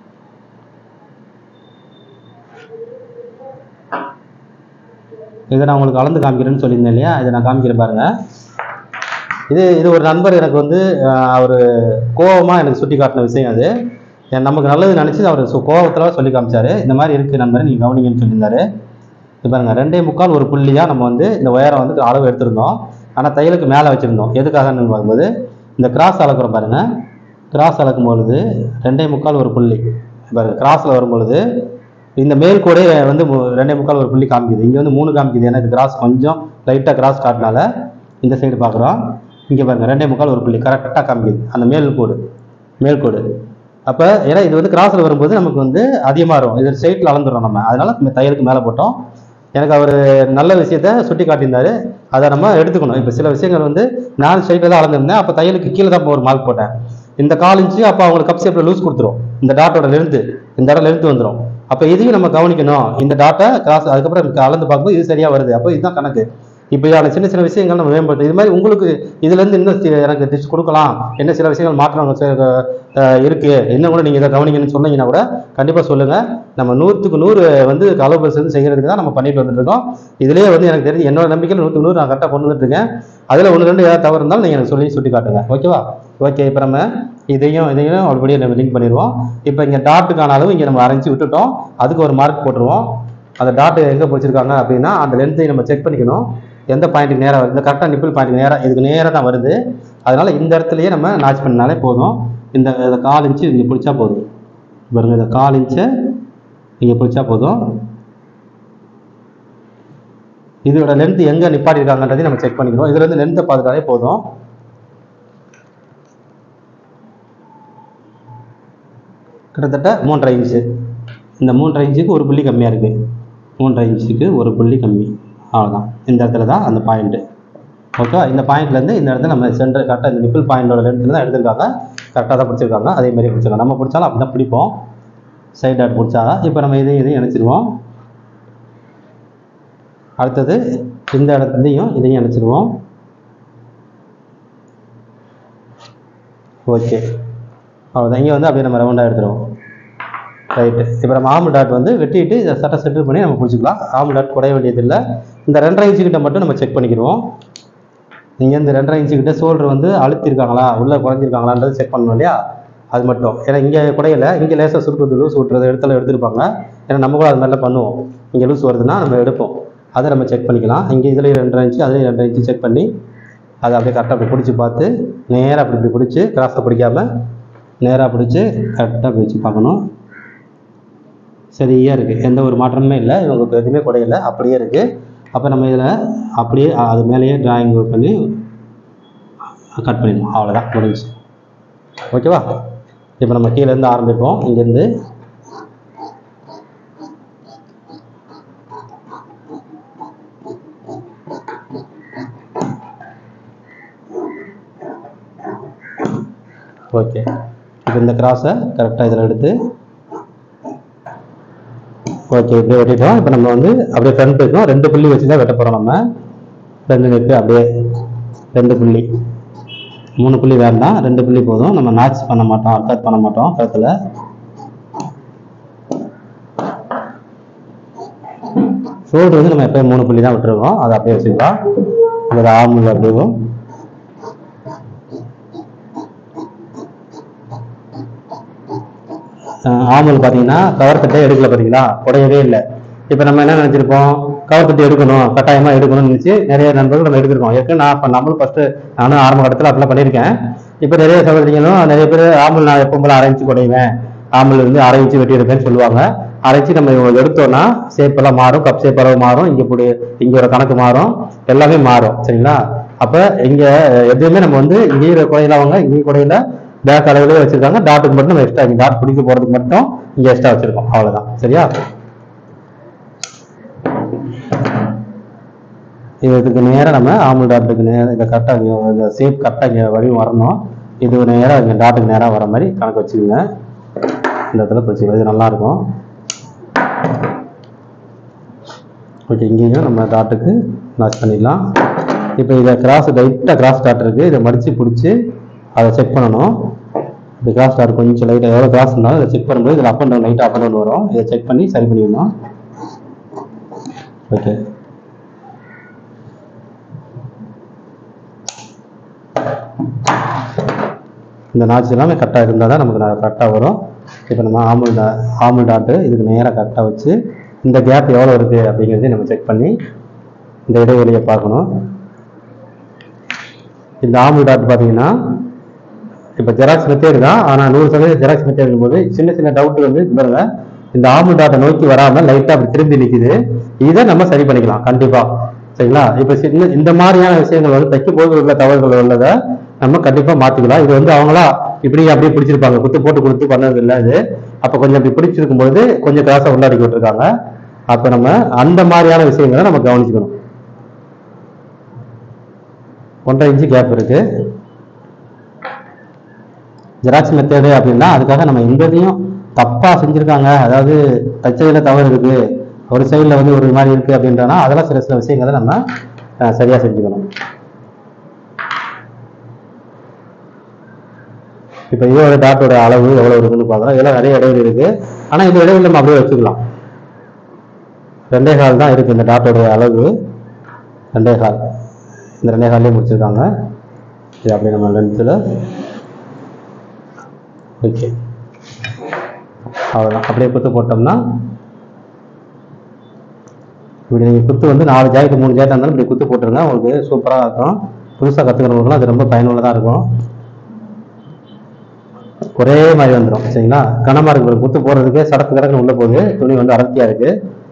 Speaker 1: இதை நான் உங்களுக்கு அளந்து காமிக்கிறேன்னு சொல்லியிருந்தேன் இல்லையா இதை நான் காமிக்கிறேன் பாருங்க இது இது ஒரு நண்பர் எனக்கு வந்து அவர் கோவமாக எனக்கு சுட்டி காட்டின விஷயம் அது என் நமக்கு நல்லது நினச்சி அவர் கோவத்தில் சொல்லி காமிச்சாரு இந்த மாதிரி இருக்குது நண்பர் நீங்கள் கவனிங்கன்னு சொல்லியிருந்தாரு இது பாருங்க ரெண்டே முக்கால் ஒரு புள்ளியாக நம்ம வந்து இந்த உயரம் வந்து அளவு எடுத்திருந்தோம் ஆனால் தையலுக்கு மேலே வச்சுருந்தோம் எதுக்காகன்னு பார்க்கும்போது இந்த கிராஸ் அளக்குறோம் பாருங்க கிராஸ் அளக்கும் பொழுது ரெண்டே முக்கால் ஒரு புள்ளி பாருங்க கிராஸில் வரும் பொழுது இந்த மேல் கோடே வந்து மு- ரெண்டே முக்கால் ஒரு புள்ளி காமிக்குது இங்கே வந்து மூணு காமிக்குது ஏன்னா இது கிராஸ் கொஞ்சம் லைட்டாக கிராஸ் காட்டினால இந்த சைடு பார்க்குறோம் இங்கே பாருங்க ரெண்டே முக்கால் ஒரு புள்ளி கரெக்டாக காமிக்குது அந்த மேல் கோடு மேல் கோடு அப்போ ஏன்னா இது வந்து கிராஸில் வரும்போது நமக்கு வந்து அதிகமாக வரும் இது ஸ்ட்ரைட்டில் அளந்துடும் நம்ம அதனால நம்ம தையலுக்கு மேலே போட்டோம் எனக்கு அவர் நல்ல விஷயத்த சுட்டி காட்டியிருந்தாரு அதை நம்ம எடுத்துக்கணும் இப்போ சில விஷயங்கள் வந்து நான் ஸ்ட்ரைட்டில் தான் அளந்துருந்தேன் அப்போ தையலுக்கு கீழே தான் ஒரு மார்க் போட்டேன் இந்த கால் இன்ச்சு அப்போ அவங்களுக்கு கப் ஷேப்பில் லூஸ் கொடுத்துரும் இந்த டாட்டோட லென்த்து இந்த இடம் லென்த்து வந்துடும் அப்போ இதையும் நம்ம கவனிக்கணும் இந்த டாட்டை கிராஸ் அதுக்கப்புறம் எனக்கு அளந்து பார்க்கும்போது இது சரியாக வருது அப்போ இதுதான் கணக்கு இப்படியான சின்ன சின்ன விஷயங்கள் நம்ம மேம்படுத்து இது மாதிரி உங்களுக்கு இதுலேருந்து இன்னும் சி- எனக்கு டிப்ஸ் கொடுக்கலாம் என்ன சில விஷயங்கள் மாற்றம் செ- அஹ் இருக்கு இன்னும் கூட நீங்கள் இதை கவனிக்கணும்னு சொன்னீங்கன்னா கூட கண்டிப்பாக சொல்லுங்கள் நம்ம நூற்றுக்கு நூறு வந்து கலோபஸ் வந்து செய்கிறதுக்கு தான் நம்ம பண்ணிட்டு வந்துட்டு இருக்கோம் இதுலேயே வந்து எனக்கு தெரிஞ்சு என்னோட நம்பிக்கையில் நூற்றுக்கு நூறு நான் கரெக்டாக கொண்டு வந்துட்டு இருக்கேன் அதில் ஒன்று ரெண்டு ஏதாவது தவறு இருந்தாலும் நீங்கள் எனக்கு சொல்லி சுட்டி காட்டுங்க ஓகேவா ஓகே இப்போ நம்ம இதையும் இதையும் ஆல்ரெடி நம்ம லிங்க் பண்ணிடுவோம் இப்போ இங்கே டாட்டுக்கான அளவு இங்கே நம்ம அரைஞ்சி விட்டுட்டோம் அதுக்கு ஒரு மார்க் போட்டுருவோம் அந்த டாட் எங்கே பிடிச்சிருக்காங்க அப்படின்னா அந்த லென்த்தை நம்ம செக் பண்ணிக்கணும் எந்த பாயிண்ட்டுக்கு நேராக வருது கரெக்டாக நிப்பிள் பாயிண்ட்டுக்கு நேராக இதுக்கு நேராக தான் வருது அதனால இந்த இடத்துலயே நம்ம நாச் பண்ணாலே போதும் இந்த இதை கால் இன்ச்சு இங்கே பிடிச்சா போதும் பாருங்க இந்த கால் இன்ச்சை இங்கே பிடிச்சா போதும் இதோட லென்த் எங்கே நிப்பாட்டிருக்காங்கன்றதையும் நம்ம செக் பண்ணிக்கணும் இதுல இருந்து லென்த்தை பார்த்துட்டாலே போதும் கிட்டத்தட்ட மூன்றரை இன்ச்சு இந்த மூன்றரை இன்ச்சுக்கு ஒரு புள்ளி கம்மியாக இருக்குது மூன்றரை இன்ச்சுக்கு ஒரு புள்ளி கம்மி அவ்வளோதான் இந்த இடத்துல தான் அந்த பாயிண்ட்டு ஓகேவா இந்த பாயிண்ட்லேருந்து இந்த இடத்துல நம்ம சென்டர் கரெக்டாக இந்த நிப்பிள் பாயிண்டோட லென்த்தில் தான் எடுத்திருக்காங்க கரெக்டாக தான் பிடிச்சிருக்காங்க அதே மாதிரி பிடிச்சிருக்காங்க நம்ம பிடிச்சாலும் அப்படி தான் பிடிப்போம் சைட் டாட் பிடிச்சா இப்போ நம்ம இதையும் இதையும் இணைச்சிருவோம் அடுத்தது இந்த இடத்துலையும் இதையும் இணைச்சிருவோம் ஓகே அவ்வளோதான் இங்கே வந்து அப்படியே நம்ம ரவுண்டாக எடுத்துருவோம் ரைட்டு இப்போ நம்ம ஆம்பு டாட் வந்து வெட்டிட்டு இதை சட்டை செட்டில் பண்ணி நம்ம பிடிச்சிக்கலாம் ஆம்பு டாட் குறைய வேண்டியதில்லை இந்த ரெண்டரை இன்ச்சு கிட்ட மட்டும் நம்ம செக் பண்ணிக்கிடுவோம் இங்கே இந்த ரெண்டரை இன்ச்சு கிட்ட ஷோல்டர் வந்து அழுத்திருக்காங்களா உள்ளே குறைஞ்சிருக்காங்களான்றது செக் பண்ணணும் இல்லையா அது மட்டும் ஏன்னா இங்கே குறையல இங்கே லேசாக சுருக்குறது லூஸ் விட்டுறது இடத்துல எடுத்திருப்பாங்க ஏன்னா நம்ம கூட அது மாதிரிலாம் பண்ணுவோம் இங்கே லூஸ் வருதுன்னா நம்ம எடுப்போம் அதை நம்ம செக் பண்ணிக்கலாம் இங்கே இதுலேயும் ரெண்டரை இன்ச்சு அதுலேயும் ரெண்டரை இன்ச்சு செக் பண்ணி அதை அப்படியே கரெக்டாக அப்படி பிடிச்சி பார்த்து நேராக அப்படி இப்படி பிடிச்சி கிராஸை பிடிக்காம நேராக பிடிச்சி கரெக்டாக அப்படி வச்சு பார்க்கணும் சரியாக இருக்குது எந்த ஒரு மாற்றமுமே இல்லை இவங்க இப்போ எதுவுமே குறையல அப்படியே இருக்குது அப்போ நம்ம இதில் அப்படியே அ- அது மேலேயே டிராயிங் பண்ணி கட் பண்ணிடணும் அவ்வளோதான் முடிஞ்சுச்சு ஓகேவா இப்போ நம்ம கீழேருந்து ஆரம்பிப்போம் இங்கேருந்து ஓகே இப்போ இந்த கிராஸை கரெக்டாக இதில் எடுத்து ஓகே இப்படியே வெட்டிட்டோம் இப்போ நம்ம வந்து அப்படியே ஃப்ரண்ட் இருக்கும் ரெண்டு புள்ளி வச்சு தான் வெட்ட போகிறோம் நம்ம ரெண்டு நெட்டு அப்படியே ரெண்டு புள்ளி மூணு புள்ளி வேண்டாம் ரெண்டு புள்ளி போதும் நம்ம மேட்ச் பண்ண மாட்டோம் அர்த்தாத் பண்ண மாட்டோம் கழுத்தில் ஷோல்டர் வந்து நம்ம எப்பயும் மூணு புள்ளி தான் விட்டுருக்கோம் அதை அப்படியே வச்சுக்கலாம் ஒரு ஆமுல் அப்படியும் அஹ் ஆமல் பார்த்தீங்கன்னா கவர் கட்டே எடுக்கல பார்த்தீங்களா உடையவே இல்லை இப்போ நம்ம என்ன நினச்சிருப்போம் கவர் கட்டி எடுக்கணும் கட்டாயமாக எடுக்கணும்னு நினச்சி நிறைய நண்பர்கள் நம்ம எடுத்திருக்கோம் ஏற்கனவே நான் இப்போ நம்மளும் ஃபஸ்ட்டு நானும் ஆரம்ப கட்டத்தில் அப்படிலாம் பண்ணியிருக்கேன் இப்போ நிறைய சகோதரிகளும் நிறைய பேர் ஆமல் நான் எப்போ போல அரைஞ்சு குடைவேன் ஆமல் இருந்து அரைஞ்சு வெட்டி எடுப்பேன்னு சொல்லுவாங்க அரைச்சு நம்ம இவங்க எடுத்தோம்னா ஷேப் எல்லாம் மாறும் கப் ஷேப் அளவு மாறும் இங்கே இப்படி இங்கே ஒரு கணக்கு மாறும் எல்லாமே மாறும் சரிங்களா அப்போ இங்கே எதுவுமே நம்ம வந்து இங்கேயும் குடையில அவங்க இங்கேயும் குடையில பேக் அளவுல வச்சிருக்காங்க டாட்டுக்கு மட்டும் நம்ம எக்ஸ்ட்ரா டாட் பிடிக்க போறதுக்கு மட்டும் இங்க எக்ஸ்ட்ரா வச்சிருக்கோம் அவ்வளவுதான் சரியா இதுக்கு நேரா நம்ம ஆமல் டாட்டுக்கு நேரம் இந்த கரெக்டாக இந்த ஷேப் கரெக்டாக இங்கே வடிவம் வரணும் இது நேராக இங்கே டாட்டுக்கு நேராக வர மாதிரி கணக்கு வச்சுக்கோங்க இந்த இடத்துல வச்சுக்கலாம் இது நல்லா இருக்கும் ஓகே இங்கேயும் நம்ம டாட்டுக்கு மேட்ச் பண்ணிடலாம் இப்போ இதை கிராஸ் லைட்டாக கிராஸ் டாட் இருக்குது இதை மடித்து பிடிச்சி அதை செக் பண்ணணும் இந்த கிராஸ் டாட் கொஞ்சம் லைட்டாக எவ்வளோ கிராஸ் இருந்தாலும் இதை செக் பண்ணும்போது இதில் அப் அண்ட் டவுன் லைட்டாக அப் அண்ட் டவுன் வரும் இதை செக் பண்ணி சரி பண்ணிடணும் ஓகே இந்த நாட்ச் எல்லாமே கரெக்டாக இருந்தால் தான் நமக்கு கரெக்டாக வரும் இப்போ நம்ம ஆமுல் டா ஆமுல் டாட்டு இதுக்கு நேராக கரெக்டாக வச்சு இந்த கேப் எவ்வளோ இருக்குது அப்படிங்கிறதையும் நம்ம செக் பண்ணி இந்த இடைவெளியை பார்க்கணும் இந்த ஆமுல் டாட் பார்த்தீங்கன்னா இப்போ ஜெராக்ஸ் மெத்தேடு தான் ஆனால் நூறு சதவீதம் ஜெராக்ஸ் மெத்தேடு போது சின்ன சின்ன டவுட் வந்து இது பாருங்க இந்த ஆமுல் டாட்டை நோக்கி வராமல் லைட்டாக அப்படி திரும்பி நிற்குது இதை நம்ம சரி பண்ணிக்கலாம் கண்டிப்பாக சரிங்களா இப்போ சின்ன இந்த மாதிரியான விஷயங்கள் வந்து தைக்கும் போது உள்ள தவறுகள் உள்ளதை நம்ம கண்டிப்பாக மாற்றிக்கலாம் இது வந்து அவங்களா இப்படி அப்படியே பிடிச்சிருப்பாங்க குத்து போட்டு கொடுத்து பண்ணது இல்லை இது அப்போ கொஞ்சம் இப்படி பிடிச்சிருக்கும் போது கொஞ்சம் கிராஸாக உள்ளாடி விட்டுருக்காங்க அப்போ நம்ம அந்த மாதிரியான விஷயங்களை நம்ம கவனிச்சுக்கணும் ஒன்றரை இன்ச்சு கேப் இருக்கு ஜெராக்ஸ் மெத்தேடு அப்படின்னா அதுக்காக நம்ம எந்த இதையும் தப்பா செஞ்சிருக்காங்க அதாவது தச்சதுல தவறு இருக்கு ஒரு சைடில் வந்து ஒரு மாதிரி இருக்கு அப்படின்றனா அதெல்லாம் சில சில விஷயங்களை நம்ம அஹ், சரியா செஞ்சுக்கணும் இப்போ இதோட டாட்டோட அளவு எவ்வளவு இருக்குன்னு பார்க்குறோம் இதெல்லாம் நிறைய இடைவெளி இருக்கு ஆனா இந்த இடைவெளி நம்ம அப்படியே வச்சுக்கலாம் ரெண்டே கால் தான் இருக்கு இந்த டாட்டோட அளவு ரெண்டே கால் இந்த ரெண்டே கால்லேயே முடிச்சிருக்காங்க இது அப்படியே நம்ம லென்த்தில் ஓகே அவ்வளோதான் அப்படியே குத்து போட்டோம்னா இப்படி நீங்கள் குத்து வந்து நாலு ஜாக்கெட் மூணு ஜாக்கெட் இருந்தாலும் இப்படி குத்து போட்டுருங்க உங்களுக்கு சூப்பராக இருக்கும் புதுசாக கற்றுக்கிறவங்களுக்குலாம் அது ரொம்ப பயனுள்ளதாக இருக்கும் ஒரே மாதிரி வந்துடும் சரிங்களா கனமாக இருக்கு பாருங்க. குத்து போடுறதுக்கு சடக்கு கடக்கு உள்ள போகுது துணி வந்து அடர்த்தியாக இருக்கு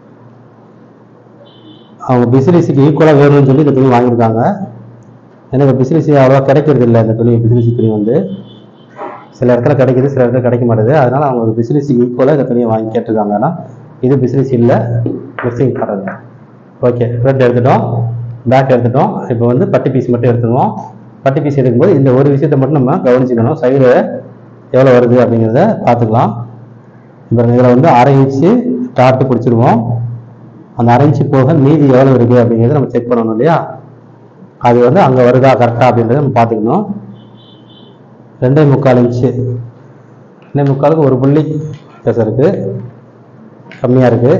Speaker 1: அவங்க பிசினஸுக்கு ஈக்குவலாக வேணும்னு சொல்லி இந்த துணி வாங்கியிருக்காங்க எனக்கு பிசினஸ் அவ்வளோவா கிடைக்கிறது இல்லை இந்த துணி பிசினஸ் துணி வந்து சில இடத்துல கிடைக்குது சில இடத்துல கிடைக்க மாட்டேது அதனால அவங்க பிசினஸ் ஈக்குவலாக இந்த துணியை வாங்கி கேட்டிருக்காங்க ஆனால் இது பிசினஸ் இல்லை மிக்சிங் காட்டுறது ஓகே ஃப்ரண்ட் எடுத்துட்டோம் பேக் எடுத்துட்டோம் இப்போ வந்து பட்டி பீஸ் மட்டும் எடுத்துக்குவோம் பட்டி பீஸ் எடுக்கும்போது இந்த ஒரு விஷயத்தை மட்டும் நம்ம கவனிச்சுக்கணும் சைடு எவ்வளோ வருது அப்படிங்கிறத பார்த்துக்கலாம் இப்போ இதில் வந்து அரை இன்ச்சு டாட்டு பிடிச்சிருவோம் அந்த அரை இன்ச்சு போக மீதி எவ்வளோ இருக்குது அப்படிங்கிறத நம்ம செக் பண்ணணும் இல்லையா அது வந்து அங்கே வருதா கரெக்டாக அப்படின்றத நம்ம பார்த்துக்கணும் ரெண்டே முக்கால் இன்ச்சு ரெண்டே முக்காலுக்கு ஒரு புள்ளி வித்தியாசம் இருக்குது கம்மியாக இருக்குது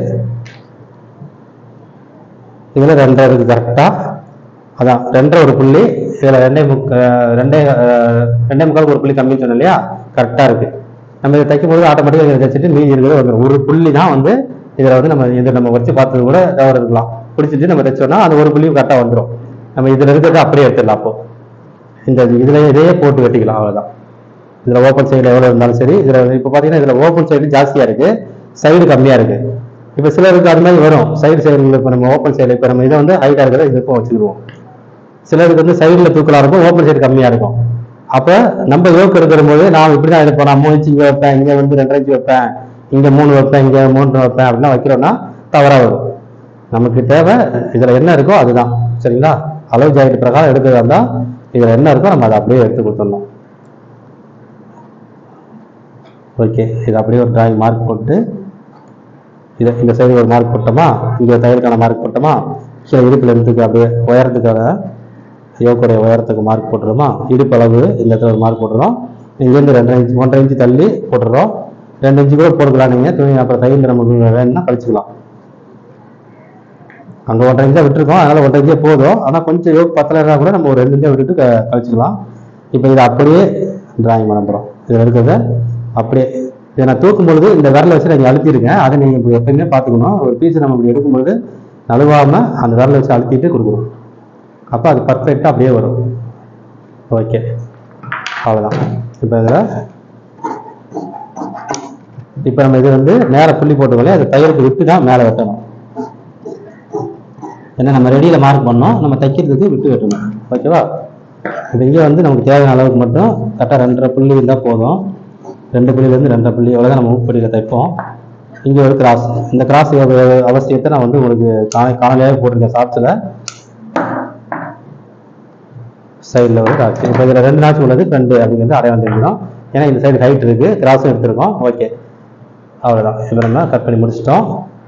Speaker 1: இதில் ரெண்டரை இருக்குது கரெக்டாக அதான் ரெண்டரை ஒரு புள்ளி இதில் ரெண்டே முக்க ரெண்டே அஹ், ரெண்டே முக்காலுக்கு ஒரு புள்ளி கம்மின்னு சொன்னோம் இல்லையா கரெக்டாக இருக்குது நம்ம இதை தைக்கும் போது ஆட்டோமேட்டிக்காக இதை தைச்சிட்டு மீதி இருக்கிறது வந்துடும் ஒரு புள்ளி தான் வந்து இதில் வந்து நம்ம இதை நம்ம வச்சு பார்த்தது கூட தவறு இருக்கலாம் பிடிச்சிட்டு நம்ம தைச்சோம்னா அந்த ஒரு புள்ளியும் கரெக்டாக வந்துடும் நம்ம இதில் இருக்கிறத அப்படியே எடுத்துடலாம் அப்போ இந்த இதில் இதையே போட்டு வெட்டிக்கலாம் அவ்வளோதான் இதில் ஓப்பன் சைடு எவ்வளோ இருந்தாலும் சரி இதில் இப்போ பார்த்தீங்கன்னா இதில் ஓப்பன் சைடு ஜாஸ்தியாக இருக்குது சைடு கம்மியாக இருக்குது இப்போ சிலருக்கு அது மாதிரி வரும் சைடு சைடு இப்போ நம்ம ஓப்பன் சைடு இப்போ நம்ம இதை வந்து ஹைட்டாக இருக்கிறத இதுக்கும் வச்சுக்கிடுவோம் சிலருக்கு வந்து சைடில் தூக்கலாக இருக்கும் ஓப்பன் சைடு கம்மியாக இருக்கும் அப்போ நம்ம யோக்கு இருக்கிற போது நான் இப்படி தான் இருப்பேன் நான் மூணு இன்ச்சு இங்கே வைப்பேன் இங்கே வந்து ரெண்டரை இன்ச்சு வைப்பேன் இங்கே மூணு வைப்பேன் இங்கே மூன்று வைப்பேன் அப்படின்னா வைக்கிறோம்னா தவறாக வரும் நமக்கு தேவை இதில் என்ன இருக்கோ அதுதான் சரிங்களா அளவு ஜாக்கெட் பிரகாரம் எடுக்கிறதா இருந்தால் இதில் என்ன இருக்கோ நம்ம அதை அப்படியே எடுத்து கொடுத்துடணும் ஓகே இது அப்படியே ஒரு டிராயிங் மார்க் போட்டு இதை இந்த சைடு ஒரு மார்க் போட்டோமா இங்கே தையலுக்கான மார்க் போட்டோமா கீழே இடுப்பு லென்த்துக்கு அப்படியே உயரத்துக்காக யோக்குடைய உயரத்துக்கு மார்க் போட்டுருமா இடுப்பு அளவு இந்த இடத்துல ஒரு மார்க் போட்டுறோம் இங்கேருந்து ரெண்டரை இன்ச் ஒன்றரை இன்ச்சு தள்ளி போட்டுறோம் ரெண்டு இன்ச்சு கூட போட்டுக்கலாம் நீங்கள் துணி அப்புறம் தையல் நமக்கு வேணும்னா கழிச்சுக்கலாம் அங்கே ஒன்றரை இன்ச்சா விட்டுருக்கோம் அதனால ஒன்றரை இன்ச்சே போதும் ஆனால் கொஞ்சம் யோக் பத்தலைன்னா கூட நம்ம ஒரு ரெண்டு இன்ச்சா விட்டுட்டு க- கழிச்சுக்கலாம் இப்போ இதை அப்படியே டிராயிங் பண்ண போகிறோம் இதில் இருக்கிறத அப்படியே இதை நான் தூக்கும் பொழுது இந்த விரலை வச்சு நீங்கள் அழுத்திருக்கேன் அதை நீங்கள் இப்படி எப்பயுமே பார்த்துக்கணும் ஒரு பீஸ் நம்ம இப்படி எடுக்கும்பொழுது நழுவாமல் அந்த விரலை வச்சு அழுத்திட்டு கொடுக்கணும் அப்போ அது பர்ஃபெக்டாக அப்படியே வரும் ஓகே அவ்வளோதான் இப்போ இதில் இப்போ நம்ம இது வந்து மேலே புள்ளி போட்டுக்கொள்ளே அது தையலுக்கு விட்டு தான் மேலே வெட்டணும் ஏன்னா நம்ம ரெடியில் மார்க் பண்ணோம் நம்ம தைக்கிறதுக்கு விட்டு வெட்டணும் ஓகேவா இப்போ இங்கே வந்து நமக்கு தேவையான அளவுக்கு மட்டும் கரெக்டாக ரெண்டரை புள்ளி இருந்தால் போதும் ரெண்டு புள்ளியிலேருந்து ரெண்டரை புள்ளி எவ்வளோ நம்ம முப்படியில் தைப்போம் இங்கே ஒரு கிராஸ் இந்த கிராஸ் அவசியத்தை நான் வந்து உங்களுக்கு காண காணொலியாகவே போட்டிருக்கேன் ஷார்ட்ஸில் சைடில் வந்து கிராஸ் இப்போ இதில் ரெண்டு நாச்சு உள்ளது ஃப்ரெண்டு அப்படிங்கிறது அடையாளம் தெரிஞ்சிடும் ஏன்னா இந்த சைடு ஹைட் இருக்குது கிராஸும் எடுத்திருக்கோம் ஓகே அவ்வளோதான் இப்போ நம்ம கட் பண்ணி முடிச்சிட்டோம்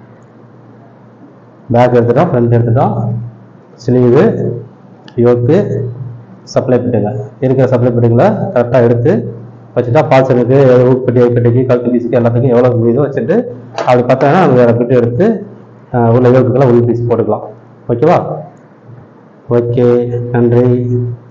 Speaker 1: பேக் எடுத்துட்டோம் ஃப்ரண்ட் எடுத்துட்டோம் ஸ்லீவு யோக்கு சப்ளை பிட்டுங்க இருக்கிற சப்ளை பிட்டுங்களை கரெக்டாக எடுத்து வச்சுட்டா பால்சனுக்கு ஊக்குப்பட்டி ஐப்பட்டிக்கு கழுத்து பீஸுக்கு எல்லாத்துக்கும் எவ்வளோ முடியுதோ வச்சுட்டு அப்படி பார்த்தாங்கன்னா நம்ம வேறு பிட்டு எடுத்து அஹ், உள்ள யோக்குக்கெல்லாம் உள் பீஸ் போட்டுக்கலாம் ஓகேவா ஓகே நன்றி